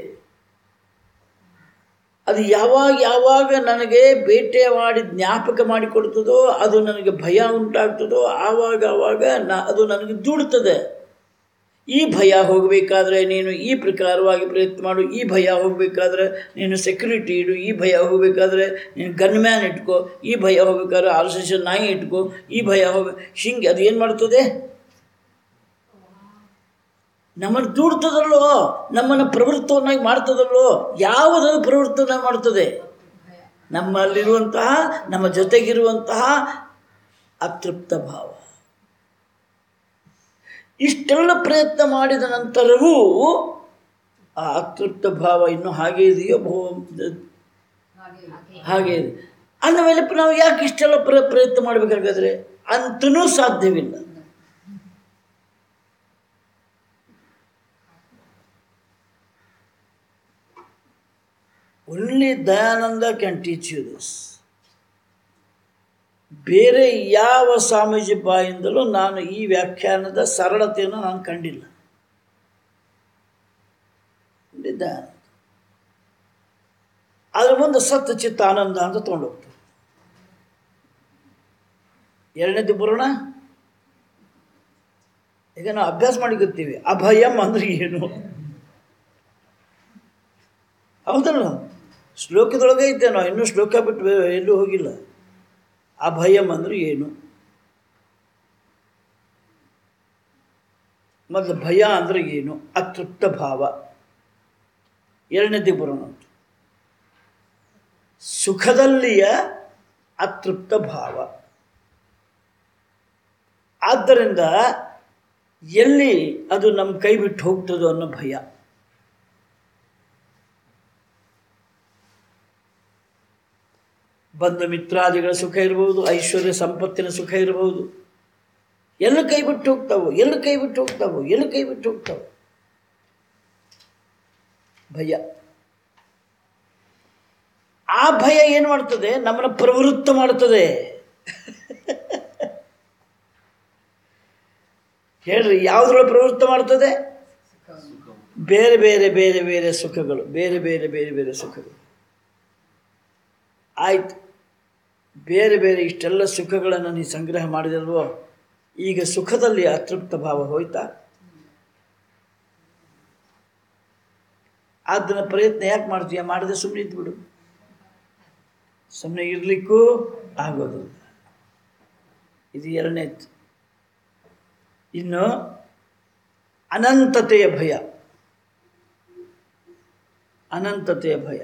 ಅದು ಯಾವಾಗ ಯಾವಾಗ ನನಗೆ ಬೇಟೆ ಮಾಡಿ ಜ್ಞಾಪಕ ಮಾಡಿಕೊಡ್ತದೋ ಅದು ನನಗೆ ಭಯ ಉಂಟಾಗ್ತದೋ ಆವಾಗ ಆವಾಗ ನಾ ಅದು ನನಗೆ ದೂಡ್ತದೆ ಈ ಭಯ ಹೋಗಬೇಕಾದ್ರೆ ನೀನು ಈ ಪ್ರಕಾರವಾಗಿ ಪ್ರಯತ್ನ ಮಾಡು ಈ ಭಯ ಹೋಗಬೇಕಾದ್ರೆ ನೀನು ಸೆಕ್ಯೂರಿಟಿ ಇಡು ಈ ಭಯ ಹೋಗಬೇಕಾದ್ರೆ ನೀನು ಗನ್ ಮ್ಯಾನ್ ಇಟ್ಕೋ ಈ ಭಯ ಹೋಗ್ಬೇಕಾದ್ರೆ ಆರ್ ಎಸ್ ಎಸ್ ನಾಯಿ ಇಟ್ಕೋ ಈ ಭಯ ಹೋಗ ಹಿಂಗೆ ಅದು ಏನು ಮಾಡ್ತದೆ ನಮ್ಮನ್ನು ದೂಡ್ತದಲ್ಲೋ ನಮ್ಮನ್ನು ಪ್ರವೃತ್ತವನ್ನಾಗಿ ಮಾಡ್ತದಲ್ಲೋ ಯಾವುದನ್ನು ಪ್ರವೃತ್ತವನ್ನಾಗಿ ಮಾಡ್ತದೆ ನಮ್ಮಲ್ಲಿರುವಂತಹ ನಮ್ಮ ಜೊತೆಗಿರುವಂತಹ ಅತೃಪ್ತ ಭಾವ ಇಷ್ಟೆಲ್ಲ ಪ್ರಯತ್ನ ಮಾಡಿದ ನಂತರವೂ ಆ ಅತೃಪ್ತ ಭಾವ ಇನ್ನೂ ಹಾಗೆ ಇದೆಯೋ ಭೋ ಹಾಗೆ ಇದೆ ಅಂದಮೇಲೆ ನಾವು ಯಾಕೆ ಇಷ್ಟೆಲ್ಲ ಪ್ರ ಪ್ರಯತ್ನ ಮಾಡಬೇಕಾಗಾದ್ರೆ ಅಂತನೂ ಸಾಧ್ಯವಿಲ್ಲ only Dayananda can teach you this ಬೇರೆ ಯಾವ ಸ್ವಾಮೀಜಿ ಬಾಯಿಂದಲೂ ನಾನು ಈ ವ್ಯಾಖ್ಯಾನದ ಸರಳತೆಯನ್ನು ನಾನು ಕಂಡಿಲ್ಲ Only ದಯಾನಂದ ಅದ್ರ ಮುಂದೆ ಸತ್ಯ ಚಿತ್ತ ಆನಂದ ಅಂತ ತೊಗೊಂಡೋಗ್ತಾರೆ ಎರಡನೇದು ಬರೋಣ ಈಗ ನಾವು ಅಭ್ಯಾಸ ಮಾಡಿ ಗೊತ್ತೀವಿ ಅಭಯಂ ಅಂದ್ರೆ ಏನು ಹೌದಲ್ಲ ಶ್ಲೋಕದೊಳಗೆ ಐತೆ ನಾವು ಇನ್ನೂ ಶ್ಲೋಕ ಬಿಟ್ಟು ಬೇ- ಎಲ್ಲೂ ಹೋಗಿಲ್ಲ ಅಭಯಂ ಅಂದ್ರೆ ಏನು ಮೊದಲು ಭಯ ಅಂದ್ರೆ ಏನು ಅತೃಪ್ತ ಭಾವ ಎರಡನೇದಿಗೆ ಬರೋಣ ಅಂತ. ಸುಖದಲ್ಲಿಯ ಅತೃಪ್ತ ಭಾವ ಆದ್ದರಿಂದ ಎಲ್ಲಿ ಅದು ನಮ್ಮ ಕೈ ಬಿಟ್ಟು ಹೋಗ್ತದೋ ಅನ್ನೋ ಭಯ ಬಂಧು ಮಿತ್ರಾದಿಗಳ ಸುಖ ಇರಬಹುದು ಐಶ್ವರ್ಯ ಸಂಪತ್ತಿನ ಸುಖ ಇರಬಹುದು ಎಲ್ಲ ಕೈ ಬಿಟ್ಟು ಹೋಗ್ತಾವೋ ಎಲ್ಲ ಕೈ ಬಿಟ್ಟು ಹೋಗ್ತಾವೋ ಎಲ್ಲ ಕೈ ಬಿಟ್ಟು ಹೋಗ್ತಾವೋ ಭಯ ಆ ಭಯ ಏನು ಮಾಡ್ತದೆ ನಮ್ಮನ್ನು ಪ್ರವೃತ್ತ ಮಾಡ್ತದೆ ಹೇಳ್ರಿ ಯಾವುದ್ರೊಳಗೆ ಪ್ರವೃತ್ತ ಮಾಡ್ತದೆ ಬೇರೆ ಬೇರೆ ಬೇರೆ ಬೇರೆ ಸುಖಗಳು ಬೇರೆ ಬೇರೆ ಬೇರೆ ಬೇರೆ ಸುಖಗಳು ಆಯ್ತು ಬೇರೆ ಬೇರೆ ಇಷ್ಟೆಲ್ಲ ಸುಖಗಳನ್ನು ನೀ ಸಂಗ್ರಹ ಮಾಡಿದಲ್ವೋ ಈಗ ಸುಖದಲ್ಲಿ ಅತೃಪ್ತ ಭಾವ ಹೋಯ್ತಾ ಅದನ್ನ ಪ್ರಯತ್ನ ಯಾಕೆ ಮಾಡ್ತೀಯ ಮಾಡಿದ್ರೆ ಸುಮ್ಮನೆ ಇದ್ಬಿಡು ಸುಮ್ಮನೆ ಇರಲಿಕ್ಕೂ ಆಗೋದಿಲ್ಲ ಇದು ಎರಡನೇದು ಇನ್ನು ಅನಂತತೆಯ ಭಯ ಅನಂತತೆಯ ಭಯ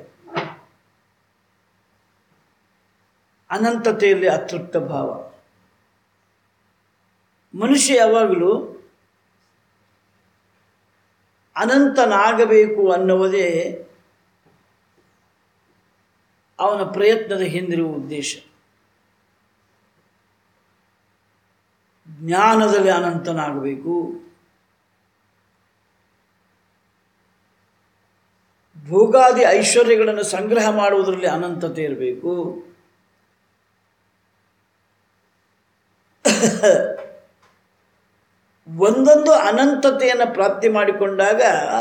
ಅನಂತತೆಯಲ್ಲಿ ಅತೃಪ್ತ ಭಾವ ಮನುಷ್ಯ ಯಾವಾಗಲೂ ಅನಂತನಾಗಬೇಕು ಅನ್ನುವುದೇ ಅವನ ಪ್ರಯತ್ನದ ಹಿಂದಿರುವ ಉದ್ದೇಶ ಜ್ಞಾನದಲ್ಲಿ ಅನಂತನಾಗಬೇಕು ಭೋಗಾದಿ ಐಶ್ವರ್ಯಗಳನ್ನು ಸಂಗ್ರಹ ಮಾಡುವುದರಲ್ಲಿ ಅನಂತತೆ ಇರಬೇಕು ಒಂದೊಂದು ಅನಂತತೆಯನ್ನು ಪ್ರಾಪ್ತಿ ಮಾಡಿಕೊಂಡಾಗ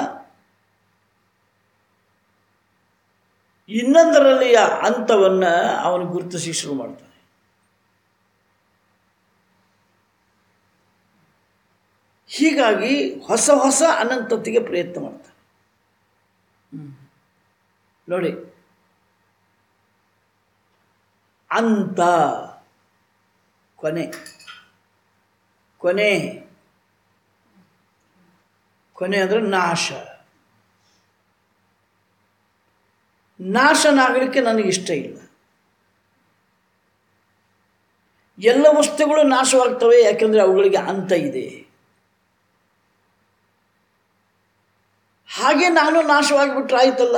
ಇನ್ನೊಂದರಲ್ಲಿಯ ಅಂತವನ್ನು ಅವನು ಗುರುತಿಸಿ ಶುರು ಮಾಡ್ತಾನೆ ಹೀಗಾಗಿ ಹೊಸ ಹೊಸ ಅನಂತತೆಗೆ ಪ್ರಯತ್ನ ಮಾಡ್ತಾನೆ ಹ್ಮ್. ನೋಡಿ ಅಂತ ಕೊನೆ ಕೊನೆ ಕೊನೆ ಅಂದರೆ ನಾಶ ನಾಶನಾಗಲಿಕ್ಕೆ ನನಗೆ ಇಷ್ಟ ಇಲ್ಲ ಎಲ್ಲ ವಸ್ತುಗಳು ನಾಶವಾಗ್ತವೆ ಯಾಕೆಂದರೆ ಅವುಗಳಿಗೆ ಅಂತ ಇದೆ ಹಾಗೆ ನಾನು ನಾಶವಾಗಿಬಿಟ್ರೆ ಆಯ್ತಲ್ಲ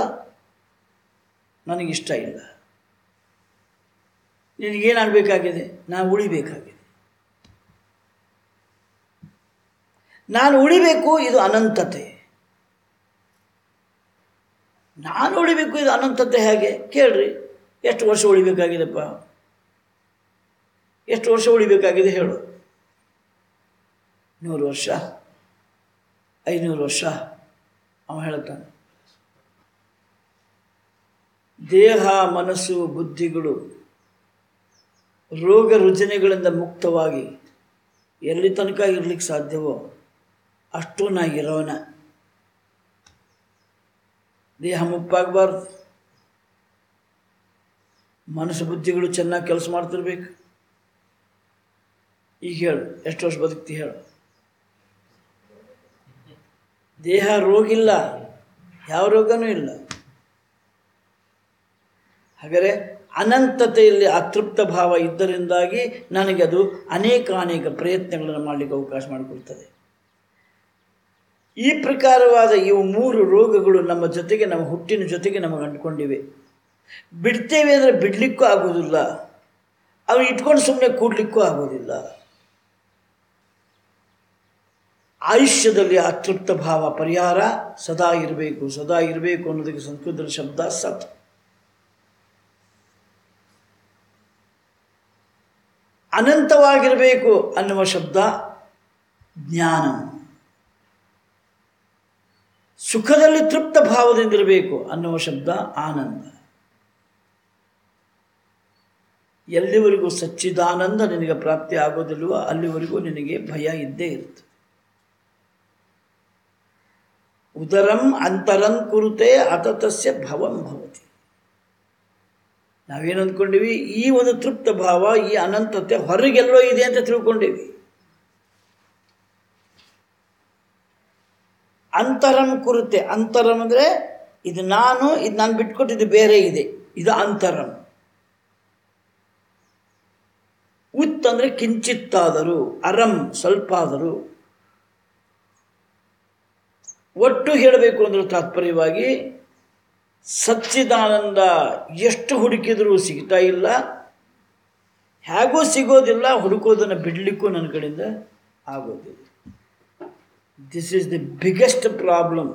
ನನಗಿಷ್ಟ ಇಲ್ಲ ನಿನಗೇನಾಗಬೇಕಾಗಿದೆ ನಾನು ಉಳಿಬೇಕಾಗಿದೆ ನಾನು ಉಳಿಬೇಕು ಇದು ಅನಂತತೆ ನಾನು ಉಳಿಬೇಕು ಇದು ಅನಂತತೆ ಹೇಗೆ ಕೇಳ್ರಿ ಎಷ್ಟು ವರ್ಷ ಉಳಿಬೇಕಾಗಿದೆಪ್ಪ ಎಷ್ಟು ವರ್ಷ ಉಳಿಬೇಕಾಗಿದೆ ಹೇಳು ನೂರು ವರ್ಷ ಐನೂರು ವರ್ಷ ಅವ ಹೇಳ್ತಾನೆ ದೇಹ ಮನಸ್ಸು ಬುದ್ಧಿಗಳು ರೋಗ ರುಜಿನಗಳಿಂದ ಮುಕ್ತವಾಗಿ ಎಲ್ಲಿ ತನಕ ಇರ್ಲಿಕ್ಕೆ ಸಾಧ್ಯವೋ ಅಷ್ಟು ನಾ ಇರೋನ ದೇಹ ಮುಪ್ಪಾಗಬಾರ್ದು ಮನಸ್ಸು ಬುದ್ಧಿಗಳು ಚೆನ್ನಾಗಿ ಕೆಲಸ ಮಾಡ್ತಿರ್ಬೇಕು ಈಗ ಹೇಳು ಎಷ್ಟು ವರ್ಷ ಬದುಕ್ತಿ ಹೇಳು ದೇಹ ರೋಗಿಲ್ಲ ಯಾವ ರೋಗನೂ ಇಲ್ಲ ಹಾಗಾದರೆ ಅನಂತತೆಯಲ್ಲಿ ಅತೃಪ್ತ ಭಾವ ಇದ್ದರಿಂದಾಗಿ ನನಗೆ ಅದು ಅನೇಕ ಅನೇಕ ಪ್ರಯತ್ನಗಳನ್ನು ಮಾಡಲಿಕ್ಕೆ ಅವಕಾಶ ಮಾಡಿಕೊಡ್ತದೆ ಈ ಪ್ರಕಾರವಾದ ಇವು ಮೂರು ರೋಗಗಳು ನಮ್ಮ ಜೊತೆಗೆ ನಮ್ಮ ಹುಟ್ಟಿನ ಜೊತೆಗೆ ನಮಗೆ ಅಂಟ್ಕೊಂಡಿವೆ ಬಿಡ್ತೇವೆ ಅಂದರೆ ಬಿಡಲಿಕ್ಕೂ ಆಗೋದಿಲ್ಲ ಅವು ಇಟ್ಕೊಂಡು ಸುಮ್ಮನೆ ಕೂಡ್ಲಿಕ್ಕೂ ಆಗೋದಿಲ್ಲ ಆಯುಷ್ಯದಲ್ಲಿ ಅತೃಪ್ತ ಭಾವ ಪರಿಹಾರ ಸದಾ ಇರಬೇಕು ಸದಾ ಇರಬೇಕು ಅನ್ನೋದಕ್ಕೆ ಸಂಸ್ಕೃತದ ಶಬ್ದ ಸತ್ ಅನಂತವಾಗಿರಬೇಕು ಅನ್ನುವ ಶಬ್ದ ಜ್ಞಾನ ಸುಖದಲ್ಲಿ ತೃಪ್ತ ಭಾವದಿಂದಿರಬೇಕು ಅನ್ನುವ ಶಬ್ದ ಆನಂದ ಎಲ್ಲಿವರೆಗೂ ಸಚ್ಚಿದಾನಂದ ನಿನಗೆ ಪ್ರಾಪ್ತಿ ಆಗೋದಿಲ್ವೋ ಅಲ್ಲಿವರೆಗೂ ನಿನಗೆ ಭಯ ಇದ್ದೇ ಇರುತ್ತೆ ಉದರಂ ಅಂತರಂ ಕುರುತೆ ಅತತಸ್ಯ ಭವಂ ಭವತಿ ನಾವೇನು ಅಂದ್ಕೊಂಡಿವಿ ಈ ಒಂದು ತೃಪ್ತ ಭಾವ ಈ ಅನಂತತೆ ಹೊರಗೆಲ್ಲೋ ಇದೆ ಅಂತ ತಿಳ್ಕೊಂಡಿವಿ ಅಂತರಂ ಕುರುತೆ ಅಂತರಂ ಅಂದರೆ ಇದು ನಾನು ಇದು ನಾನು ಬಿಟ್ಕೊಟ್ಟಿದ್ದು ಬೇರೆ ಇದೆ ಇದು ಅಂತರಂ ಉತ್ ಅಂದರೆ ಕಿಂಚಿತ್ತಾದರೂ ಅರಂ ಸ್ವಲ್ಪ ಆದರೂ ಒಟ್ಟು ಹೇಳಬೇಕು ಅಂದ್ರೆ ತಾತ್ಪರ್ಯವಾಗಿ ಸಚ್ಚಿದಾನಂದ ಎಷ್ಟು ಹುಡುಕಿದರೂ ಸಿಗ್ತಾ ಇಲ್ಲ ಹೇಗೂ ಸಿಗೋದಿಲ್ಲ ಹುಡುಕೋದನ್ನು ಬಿಡಲಿಕ್ಕೂ ನನ್ನ ಕಡೆಯಿಂದ ಆಗೋದಿಲ್ಲ this is the biggest problem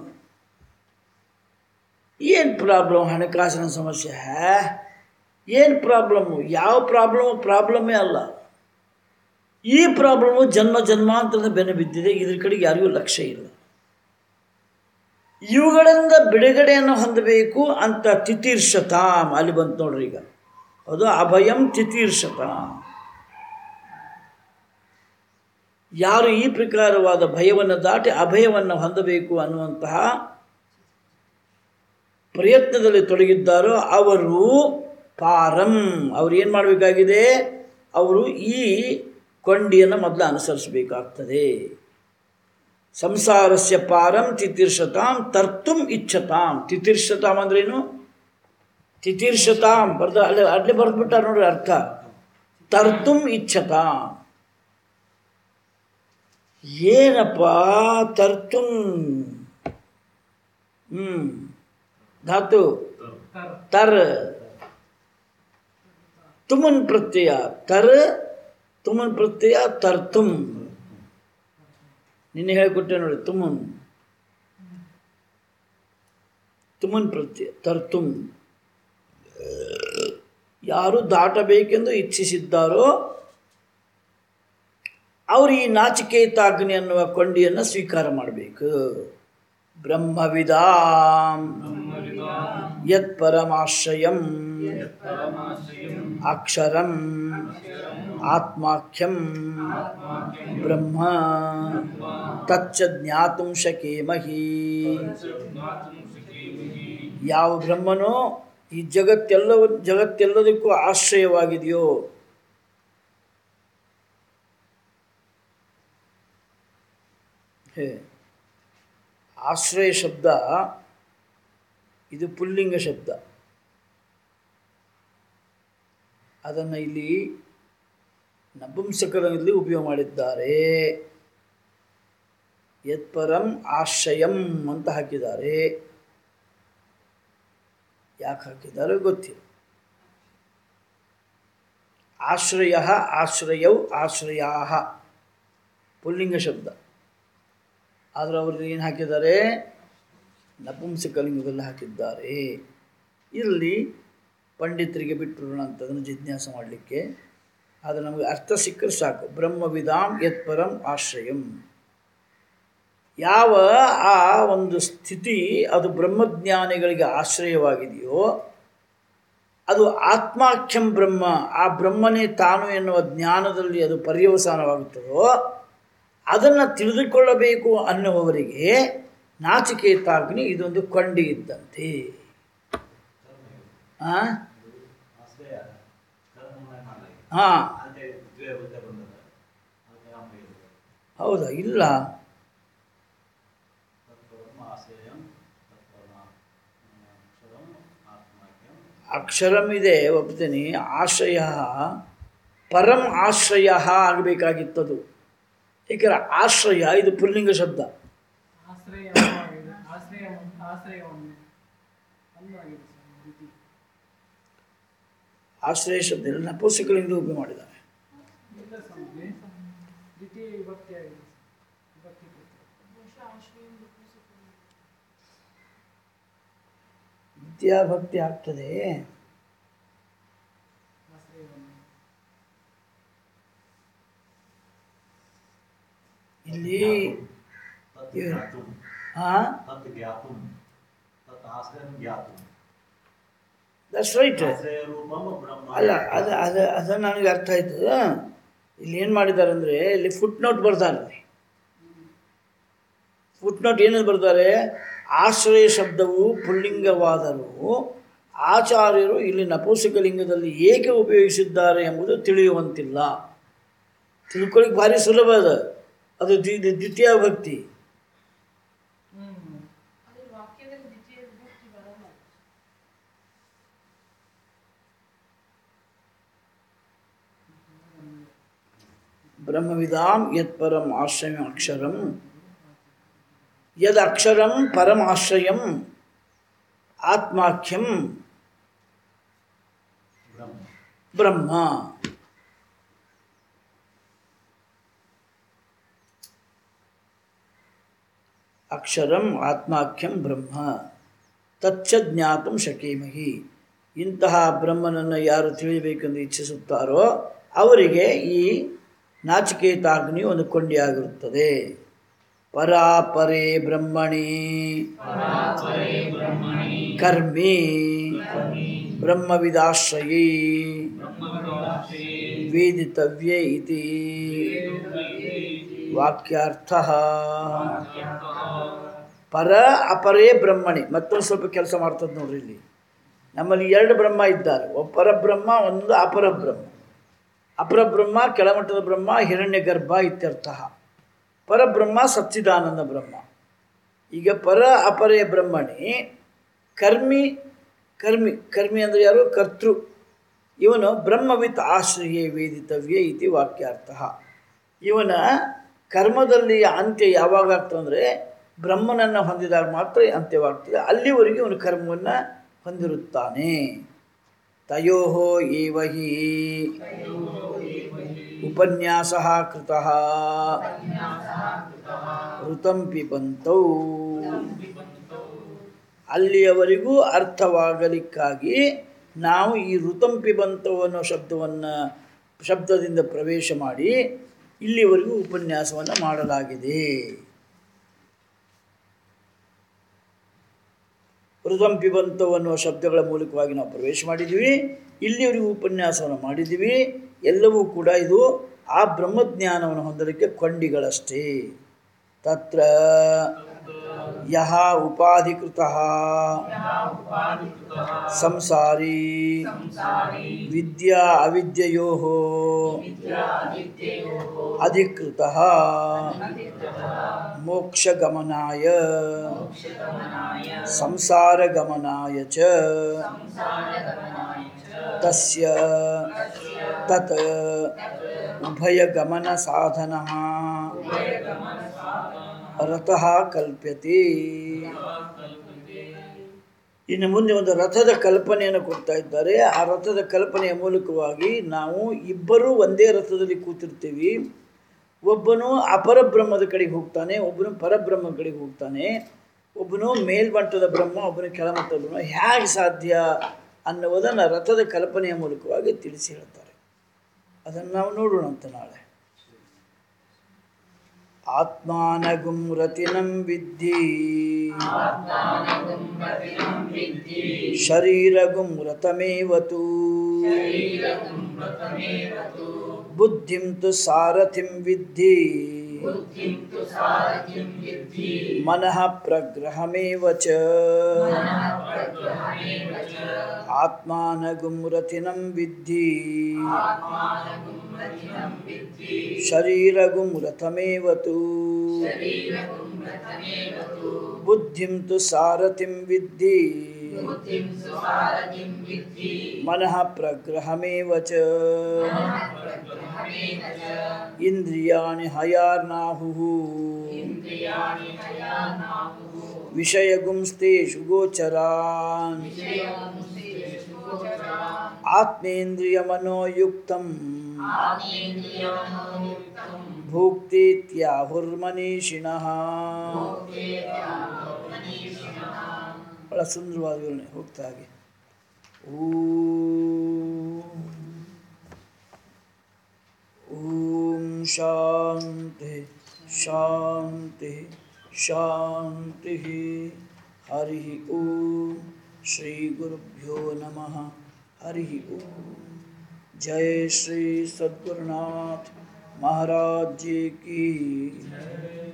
ಏನು ಪ್ರಾಬ್ಲಮ್ ಹಣಕಾಸಿನ ಸಮಸ್ಯೆ ಹ್ಯಾ ಏನು ಪ್ರಾಬ್ಲಮ್ಮು ಯಾವ ಪ್ರಾಬ್ಲಮ್ಮು ಪ್ರಾಬ್ಲಮ್ಮೇ ಅಲ್ಲ ಈ ಪ್ರಾಬ್ಲಮ್ಮು ಜನ್ಮ ಜನ್ಮಾಂತರದ ಬೆನ್ನು ಬಿದ್ದಿದೆ ಇದ್ರ ಕಡೆಗೆ ಯಾರಿಗೂ ಲಕ್ಷ್ಯ ಇಲ್ಲ ಇವುಗಳಿಂದ ಬಿಡುಗಡೆಯನ್ನು ಹೊಂದಬೇಕು ಅಂತ ತಿತೀರ್ಷತಾಂ ಅಲ್ಲಿ ಬಂತು ನೋಡ್ರಿ ಈಗ ಅದು ಅಭಯಂ ತಿತೀರ್ಷತಾಂ ಯಾರು ಈ ಪ್ರಕಾರವಾದ ಭಯವನ್ನು ದಾಟಿ ಅಭಯವನ್ನು ಹೊಂದಬೇಕು ಅನ್ನುವಂತಹ ಪ್ರಯತ್ನದಲ್ಲಿ ತೊಡಗಿದ್ದಾರೋ ಅವರು ಪಾರಂ ಅವ್ರು ಏನು ಮಾಡಬೇಕಾಗಿದೆ ಅವರು ಈ ಕೊಂಡಿಯನ್ನು ಮೊದಲು ಅನುಸರಿಸಬೇಕಾಗ್ತದೆ ಸಂಸಾರಸ್ಯ ಪಾರಂ ತಿತೀರ್ಷತಾಂ ತರ್ತುಂ ಇಚ್ಛತಾಂ ತಿತೀರ್ಷತಾಂ ಅಂದ್ರೇನು ತಿತೀರ್ಷತಾಂ ಬರ್ದ ಅಲ್ಲಿ ಅಡ್ಲಿ ಬರೆದ್ಬಿಟ್ಟಾರ ನೋಡ್ರಿ ಅರ್ಥ ತರ್ತುಂ ಇಚ್ಛತಾಂ ಏನಪ್ಪ ತರ್ತುಂ ಹ್ಞೂ ಧಾತು ತರ್ ತುಮನ್ ಪ್ರತ್ಯಯ ತರ್ ತುಮನ್ ಪ್ರತ್ಯಯ ತರ್ತುಂ ನಿನ್ನೆ ಹೇಳಿಕೊಟ್ಟೆ ನೋಡಿ ತುಮನ್ ತುಮನ್ ಪ್ರತ್ಯಯ ತರ್ತುಂ ಯಾರು ದಾಟಬೇಕೆಂದು ಇಚ್ಛಿಸಿದ್ದಾರೋ ಅವರು ಈ ನಾಚಿಕೇತಾಗ್ನಿ ಅನ್ನುವ ಕೊಂಡಿಯನ್ನು ಸ್ವೀಕಾರ ಮಾಡಬೇಕು ಬ್ರಹ್ಮವಿದಾಂ ಯತ್ ಪರಮಾಶ್ರಯಂ ಅಕ್ಷರಂ ಆತ್ಮಾಖ್ಯಂ ಬ್ರಹ್ಮ ತಚ್ಚ ಜ್ಞಾತು ಶಕೇಮಹಿ ಯಾವ ಬ್ರಹ್ಮನೋ ಈ ಜಗತ್ತೆಲ್ಲವ ಜಗತ್ತೆಲ್ಲದಕ್ಕೂ ಆಶ್ರಯವಾಗಿದೆಯೋ ಹೇ ಆಶ್ರಯ ಶಬ್ದ ಇದು ಪುಲ್ಲಿಂಗ ಶಬ್ದ ಅದನ್ನು ಇಲ್ಲಿ ನಪುಂಸಕದಲ್ಲಿ ಉಪಯೋಗ ಮಾಡಿದ್ದಾರೆ ಯತ್ಪರಂ ಆಶ್ರಯಂ ಅಂತ ಹಾಕಿದ್ದಾರೆ ಯಾಕೆ ಹಾಕಿದ್ದಾರೆ ಗೊತ್ತಿಲ್ಲ ಆಶ್ರಯ ಆಶ್ರಯೌ ಆಶ್ರಯಾ ಪುಲ್ಲಿಂಗ ಶಬ್ದ ಆದರೆ ಅವರು ಏನು ಹಾಕಿದ್ದಾರೆ ನಪುಂಸಕಲಿಂಗದಲ್ಲಿ ಹಾಕಿದ್ದಾರೆ ಇಲ್ಲಿ ಪಂಡಿತರಿಗೆ ಬಿಟ್ಟರು ಅಂತದನ್ನು ಜಿಜ್ಞಾಸೆ ಮಾಡಲಿಕ್ಕೆ ಆದರೆ ನಮಗೆ ಅರ್ಥ ಸಿಕ್ಕರೆ ಸಾಕು ಬ್ರಹ್ಮವಿದಾಂ ಯತ್ಪರಂ ಆಶ್ರಯಂ ಯಾವ ಆ ಒಂದು ಸ್ಥಿತಿ ಅದು ಬ್ರಹ್ಮಜ್ಞಾನಿಗಳಿಗೆ ಆಶ್ರಯವಾಗಿದೆಯೋ ಅದು ಆತ್ಮಾಖ್ಯಂ ಬ್ರಹ್ಮ ಆ ಬ್ರಹ್ಮನೇ ತಾನು ಎನ್ನುವ ಜ್ಞಾನದಲ್ಲಿ ಅದು ಪರ್ಯವಸಾನವಾಗುತ್ತದೋ ಅದನ್ನು ತಿಳಿದುಕೊಳ್ಳಬೇಕು ಅನ್ನುವವರಿಗೆ ನಾಚಿಕೇತಾಗ್ನಿ ಇದೊಂದು ಕೊಂಡಿ ಇದ್ದಂತೆ ಆ? ಆಶ್ರಯ ಕರ್ಮವನ್ನ ಮಾಡಲಿಕ್ಕೆ ಹಾ ಅಂತ ದ್ವೇ ಬುದ್ಧ ಬಂದದ ಅದಕ್ಕೆ ನಾವು ಹೇಳಿದ್ರು ಹೌದಾ ಇಲ್ಲ ತತ್ಪರಂ ಆಶ್ರಯಂ ತತ್ಪರಮ ಅಕ್ಷರಂ ಆತ್ಮಾಖ್ಯಂ ಅಕ್ಷರಂ ಇದೆ ಒಪ್ತೀನಿ ಆಶ್ರಯ ಪರಂ ಆಶ್ರಯ ಆಗಬೇಕಾಗಿತ್ತದು ಏಕೆಂದರೆ ಆಶ್ರಯ ಇದು ಪುಲ್ಲಿಂಗ ಶಬ್ದ ಆಶ್ರಯವಾಗಿದೆ ಆಶ್ರಯ ಆಶ್ರಯವನ್ನು ಅಲ್ಲವಾಗಿದೆ ಸರ್ ರೀತಿ ಆಶ್ರಯ ಶಬ್ದ ಇಲ್ಲ ನಪುಂಸಕಲಿಂಗ ಉಪಯೋಗ ಮಾಡಿದ್ದಾರೆ ಇಲ್ಲ ಸ್ವಾಮಿ ದ್ವಿತೀಯ ವಿಭಕ್ತಿ ಆಗಿದೆ ಸರ್. ವಿಭಕ್ತಿ ಕೃತ್ಯ. ವಿದ್ಯಾಭಕ್ತಿ ಆಗ್ತದೆ ಆಶ್ರಯವನ್ನು ಇಲ್ಲಿ ತತ್ ಏನು? ಜ್ಞಾತುಂ ಹಾ ತತ್ ಜ್ಞಾತುಂ ತತ್ ಆಶ್ರಯಂ ಜ್ಞಾತುಂ ದಟ್ಸ್ ರೈಟ್ ಆಶ್ರಯ ರೂಪಂ ಬ್ರಹ್ಮ ಅಲ್ಲ ಅದು ಅದು ಅದು ನನಗೆ ಅರ್ಥ ಆಯ್ತು ಇಲ್ಲಿ ಏನು ಮಾಡಿದ್ದಾರೆ ಅಂದರೆ ಇಲ್ಲಿ ಫುಟ್ ನೋಟ್ ಬರ್ತಾರೆ ಫುಟ್ ನೋಟ್ ಏನದು ಬರ್ತಾರೆ ಆಶ್ರಯ ಶಬ್ದವು ಪುಲ್ಲಿಂಗವಾದರೂ ಆಚಾರ್ಯರು ಇಲ್ಲಿ ನಪುಂಸಕಲಿಂಗದಲ್ಲಿ ಏಕೆ ಉಪಯೋಗಿಸಿದ್ದಾರೆ ಎಂಬುದು ತಿಳಿಯುವಂತಿಲ್ಲ ತಿಳ್ಕೊಳ್ಳಿಕ್ಕೆ ಭಾರಿ ಸುಲಭ ಅದು ಅದು ದ್ವಿ ದ್ವಿತೀಯ ಭಕ್ತಿ ಹ್ಮ್ ಬ್ರಹ್ಮವಿದಾಂ ಯತ್ಪರಂ ಆಶ್ರಯ ಅಕ್ಷರಂ ಯದ್ ಅಕ್ಷರಂ ಪರಮಾಶ್ರಯಂ ಆತ್ಮಾಖ್ಯಂ ಬ್ರಹ್ಮ ಬ್ರಹ್ಮ ಅಕ್ಷರಂ ಆತ್ಮಾಖ್ಯಂ ಬ್ರಹ್ಮ ತಚ್ಚ ಜ್ಞಾತಂ ಶಕೀಮಹಿ ಇಂತಹ ಬ್ರಹ್ಮನನ್ನು ಯಾರು ತಿಳಿಯಬೇಕೆಂದು ಇಚ್ಛಿಸುತ್ತಾರೋ ಅವರಿಗೆ ಈ ನಾಚಿಕೇತಾಗ್ನಿ ಒಂದು ಕೊಂಡಿಯಾಗಿರುತ್ತದೆ ಪರಾಪರೇ ಬ್ರಹ್ಮಣಿ ಕರ್ಮಿ ಬ್ರಹ್ಮವಿದಾಶ್ರಯೇ ವೇದಿತವ್ಯೇ ಇತಿ ವಾಕ್ಯಾರ್ಥ ಪರ ಅಪರೇ ಬ್ರಹ್ಮಣಿ ಮತ್ತೊಂದು ಸ್ವಲ್ಪ ಕೆಲಸ ಮಾಡ್ತದೆ ನೋಡ್ರಿ ಇಲ್ಲಿ ನಮ್ಮಲ್ಲಿ ಎರಡು ಬ್ರಹ್ಮ ಇದ್ದಾರೆ ಒಬ್ಬ ಪರಬ್ರಹ್ಮ ಒಂದು ಅಪರಬ್ರಹ್ಮ ಅಪರಬ್ರಹ್ಮ ಕೆಳಮಟ್ಟದ ಬ್ರಹ್ಮ ಹಿರಣ್ಯ ಗರ್ಭ ಇತ್ಯರ್ಥ ಪರಬ್ರಹ್ಮ ಸಚ್ಚಿದಾನಂದ ಬ್ರಹ್ಮ ಈಗ ಪರ ಅಪರೇ ಬ್ರಹ್ಮಣಿ ಕರ್ಮಿ ಕರ್ಮಿ ಕರ್ಮಿ ಅಂದರೆ ಯಾರು ಕರ್ತೃ ಇವನು ಬ್ರಹ್ಮವಿತ್ ಆಶ್ರಯೇ ವೇದಿತವ್ಯೇ ಇತಿ ವಾಕ್ಯಾರ್ಥ ಇವನ ಕರ್ಮದಲ್ಲಿ ಅಂತ್ಯ ಯಾವಾಗ ಆಗ್ತದಂದರೆ ಬ್ರಹ್ಮನನ್ನು ಹೊಂದಿದಾಗ ಮಾತ್ರ ಅಂತ್ಯವಾಗ್ತದೆ ಅಲ್ಲಿವರೆಗೆ ಇವನು ಕರ್ಮವನ್ನು ಹೊಂದಿರುತ್ತಾನೆ ತಯೋ ಏವ ಹಿ ಉಪನ್ಯಾಸ ಕೃತ ಋತಂ ಪಿಬಂತೌ ಅಲ್ಲಿಯವರೆಗೂ ಅರ್ಥವಾಗಲಿಕ್ಕಾಗಿ ನಾವು ಈ ಋತಂ ಪಿಬಂತವು ಅನ್ನೋ ಶಬ್ದವನ್ನು ಶಬ್ದದಿಂದ ಪ್ರವೇಶ ಮಾಡಿ ಇಲ್ಲಿವರೆಗೂ ಉಪನ್ಯಾಸವನ್ನು ಮಾಡಲಾಗಿದೆ ಋತಂ ಪಿಬಂತವು ಅನ್ನುವ ಶಬ್ದಗಳ ಮೂಲಕವಾಗಿ ನಾವು ಪ್ರವೇಶ ಮಾಡಿದ್ದೀವಿ ಇಲ್ಲಿವರೆಗೂ ಉಪನ್ಯಾಸವನ್ನು ಮಾಡಿದ್ದೀವಿ ಎಲ್ಲವೂ ಕೂಡ ಇದು ಆ ಬ್ರಹ್ಮಜ್ಞಾನವನ್ನು ಹೊಂದಲಿಕ್ಕೆ ಕೊಂಡಿಗಳಷ್ಟೇ ತತ್ರ ಯಹ ಉಪಾಧಿಕೃತ ಸಂಸಾರಿ ವಿದ್ಯಾ ಅವಿದ್ಯೆಯೋ ಅಧಿಕೃತ ಮೋಕ್ಷಗಮನಾಯ ಸಂಸಾರಗಮನಾಯ ಚ ತಸ್ಯ ತತ್ ಉಭಯಗಮನ ಸಾಧನ ರಥಃ ಕಲ್ಪ್ಯತೆ ಇನ್ನು ಮುಂದೆ ಒಂದು ರಥದ ಕಲ್ಪನೆಯನ್ನು ಕೊಡ್ತಾ ಇದ್ದಾರೆ ಆ ರಥದ ಕಲ್ಪನೆಯ ಮೂಲಕವಾಗಿ ನಾವು ಇಬ್ಬರೂ ಒಂದೇ ರಥದಲ್ಲಿ ಕೂತಿರ್ತೀವಿ ಒಬ್ಬನು ಅಪರಬ್ರಹ್ಮದ ಕಡೆಗೆ ಹೋಗ್ತಾನೆ ಒಬ್ಬನು ಪರಬ್ರಹ್ಮದ ಕಡೆಗೆ ಹೋಗ್ತಾನೆ ಒಬ್ಬನು ಮೇಲ್ಮಟ್ಟದ ಬ್ರಹ್ಮ ಒಬ್ಬನು ಕೆಳಮಟ್ಟದ ಬ್ರಹ್ಮ ಹೇಗೆ ಸಾಧ್ಯ ಅನ್ನುವುದನ್ನು ರಥದ ಕಲ್ಪನೆಯ ಮೂಲಕವಾಗಿ ತಿಳಿಸಿ ಹೇಳ್ತಾರೆ ಅದನ್ನು ನಾವು ನೋಡೋಣ ಅಂತ ನಾಳೆ ಆತ್ಮಾನಗುಂ ರತಿನಂ ವಿದ್ಧಿ ಶರೀರಗುಂ ರಥಮೇವತು ಬುದ್ಧಿಂ ತು ಸಾರಥಿಂ ವಿದ್ಧಿ ಮನಃ ಪ್ರಗ್ರಹಮೇವ ಚ ಆತ್ಮಾನಗುಂ ರಥಿನಂ ವಿದ್ಧಿ ಶರೀರಗುಂ ರಥಮೇವ ತು ಬುದ್ಧಿಂ ತು ಸಾರಥಿಂ ವಿದ್ಧಿ ಮನಃ ಪ್ರಗ್ರಹಮೇವ ಚ ಇಂದ್ರಿಯಾಣಿ ಹಯಾರ್ನಾಹುಃ ವಿಷಯಗುಂಸ್ತೇಷು ಗೋಚರಾನ್ ಆತ್ಮೇಂದ್ರಿಯಮನೋಯುಕ್ತಂ ಭೋಕ್ತೀತ್ಯಾಹುರ್ಮನೀಷಿಣಃ ಬಹಳ ಸುಂದರವಾದ ವಿವರಣೆ ಹೋಗ್ತಾ ಹಾಗೆ ಓಂ ಓಂ ಶಾಂತಿ ಶಾಂತಿ ಶಾಂತಿ ಹರಿ ಓಂ ಶ್ರೀ ಗುರುಭ್ಯೋ ನಮಃ ಹರಿ ಓಂ जय श्री सद्गुरुनाथ महाराज जी की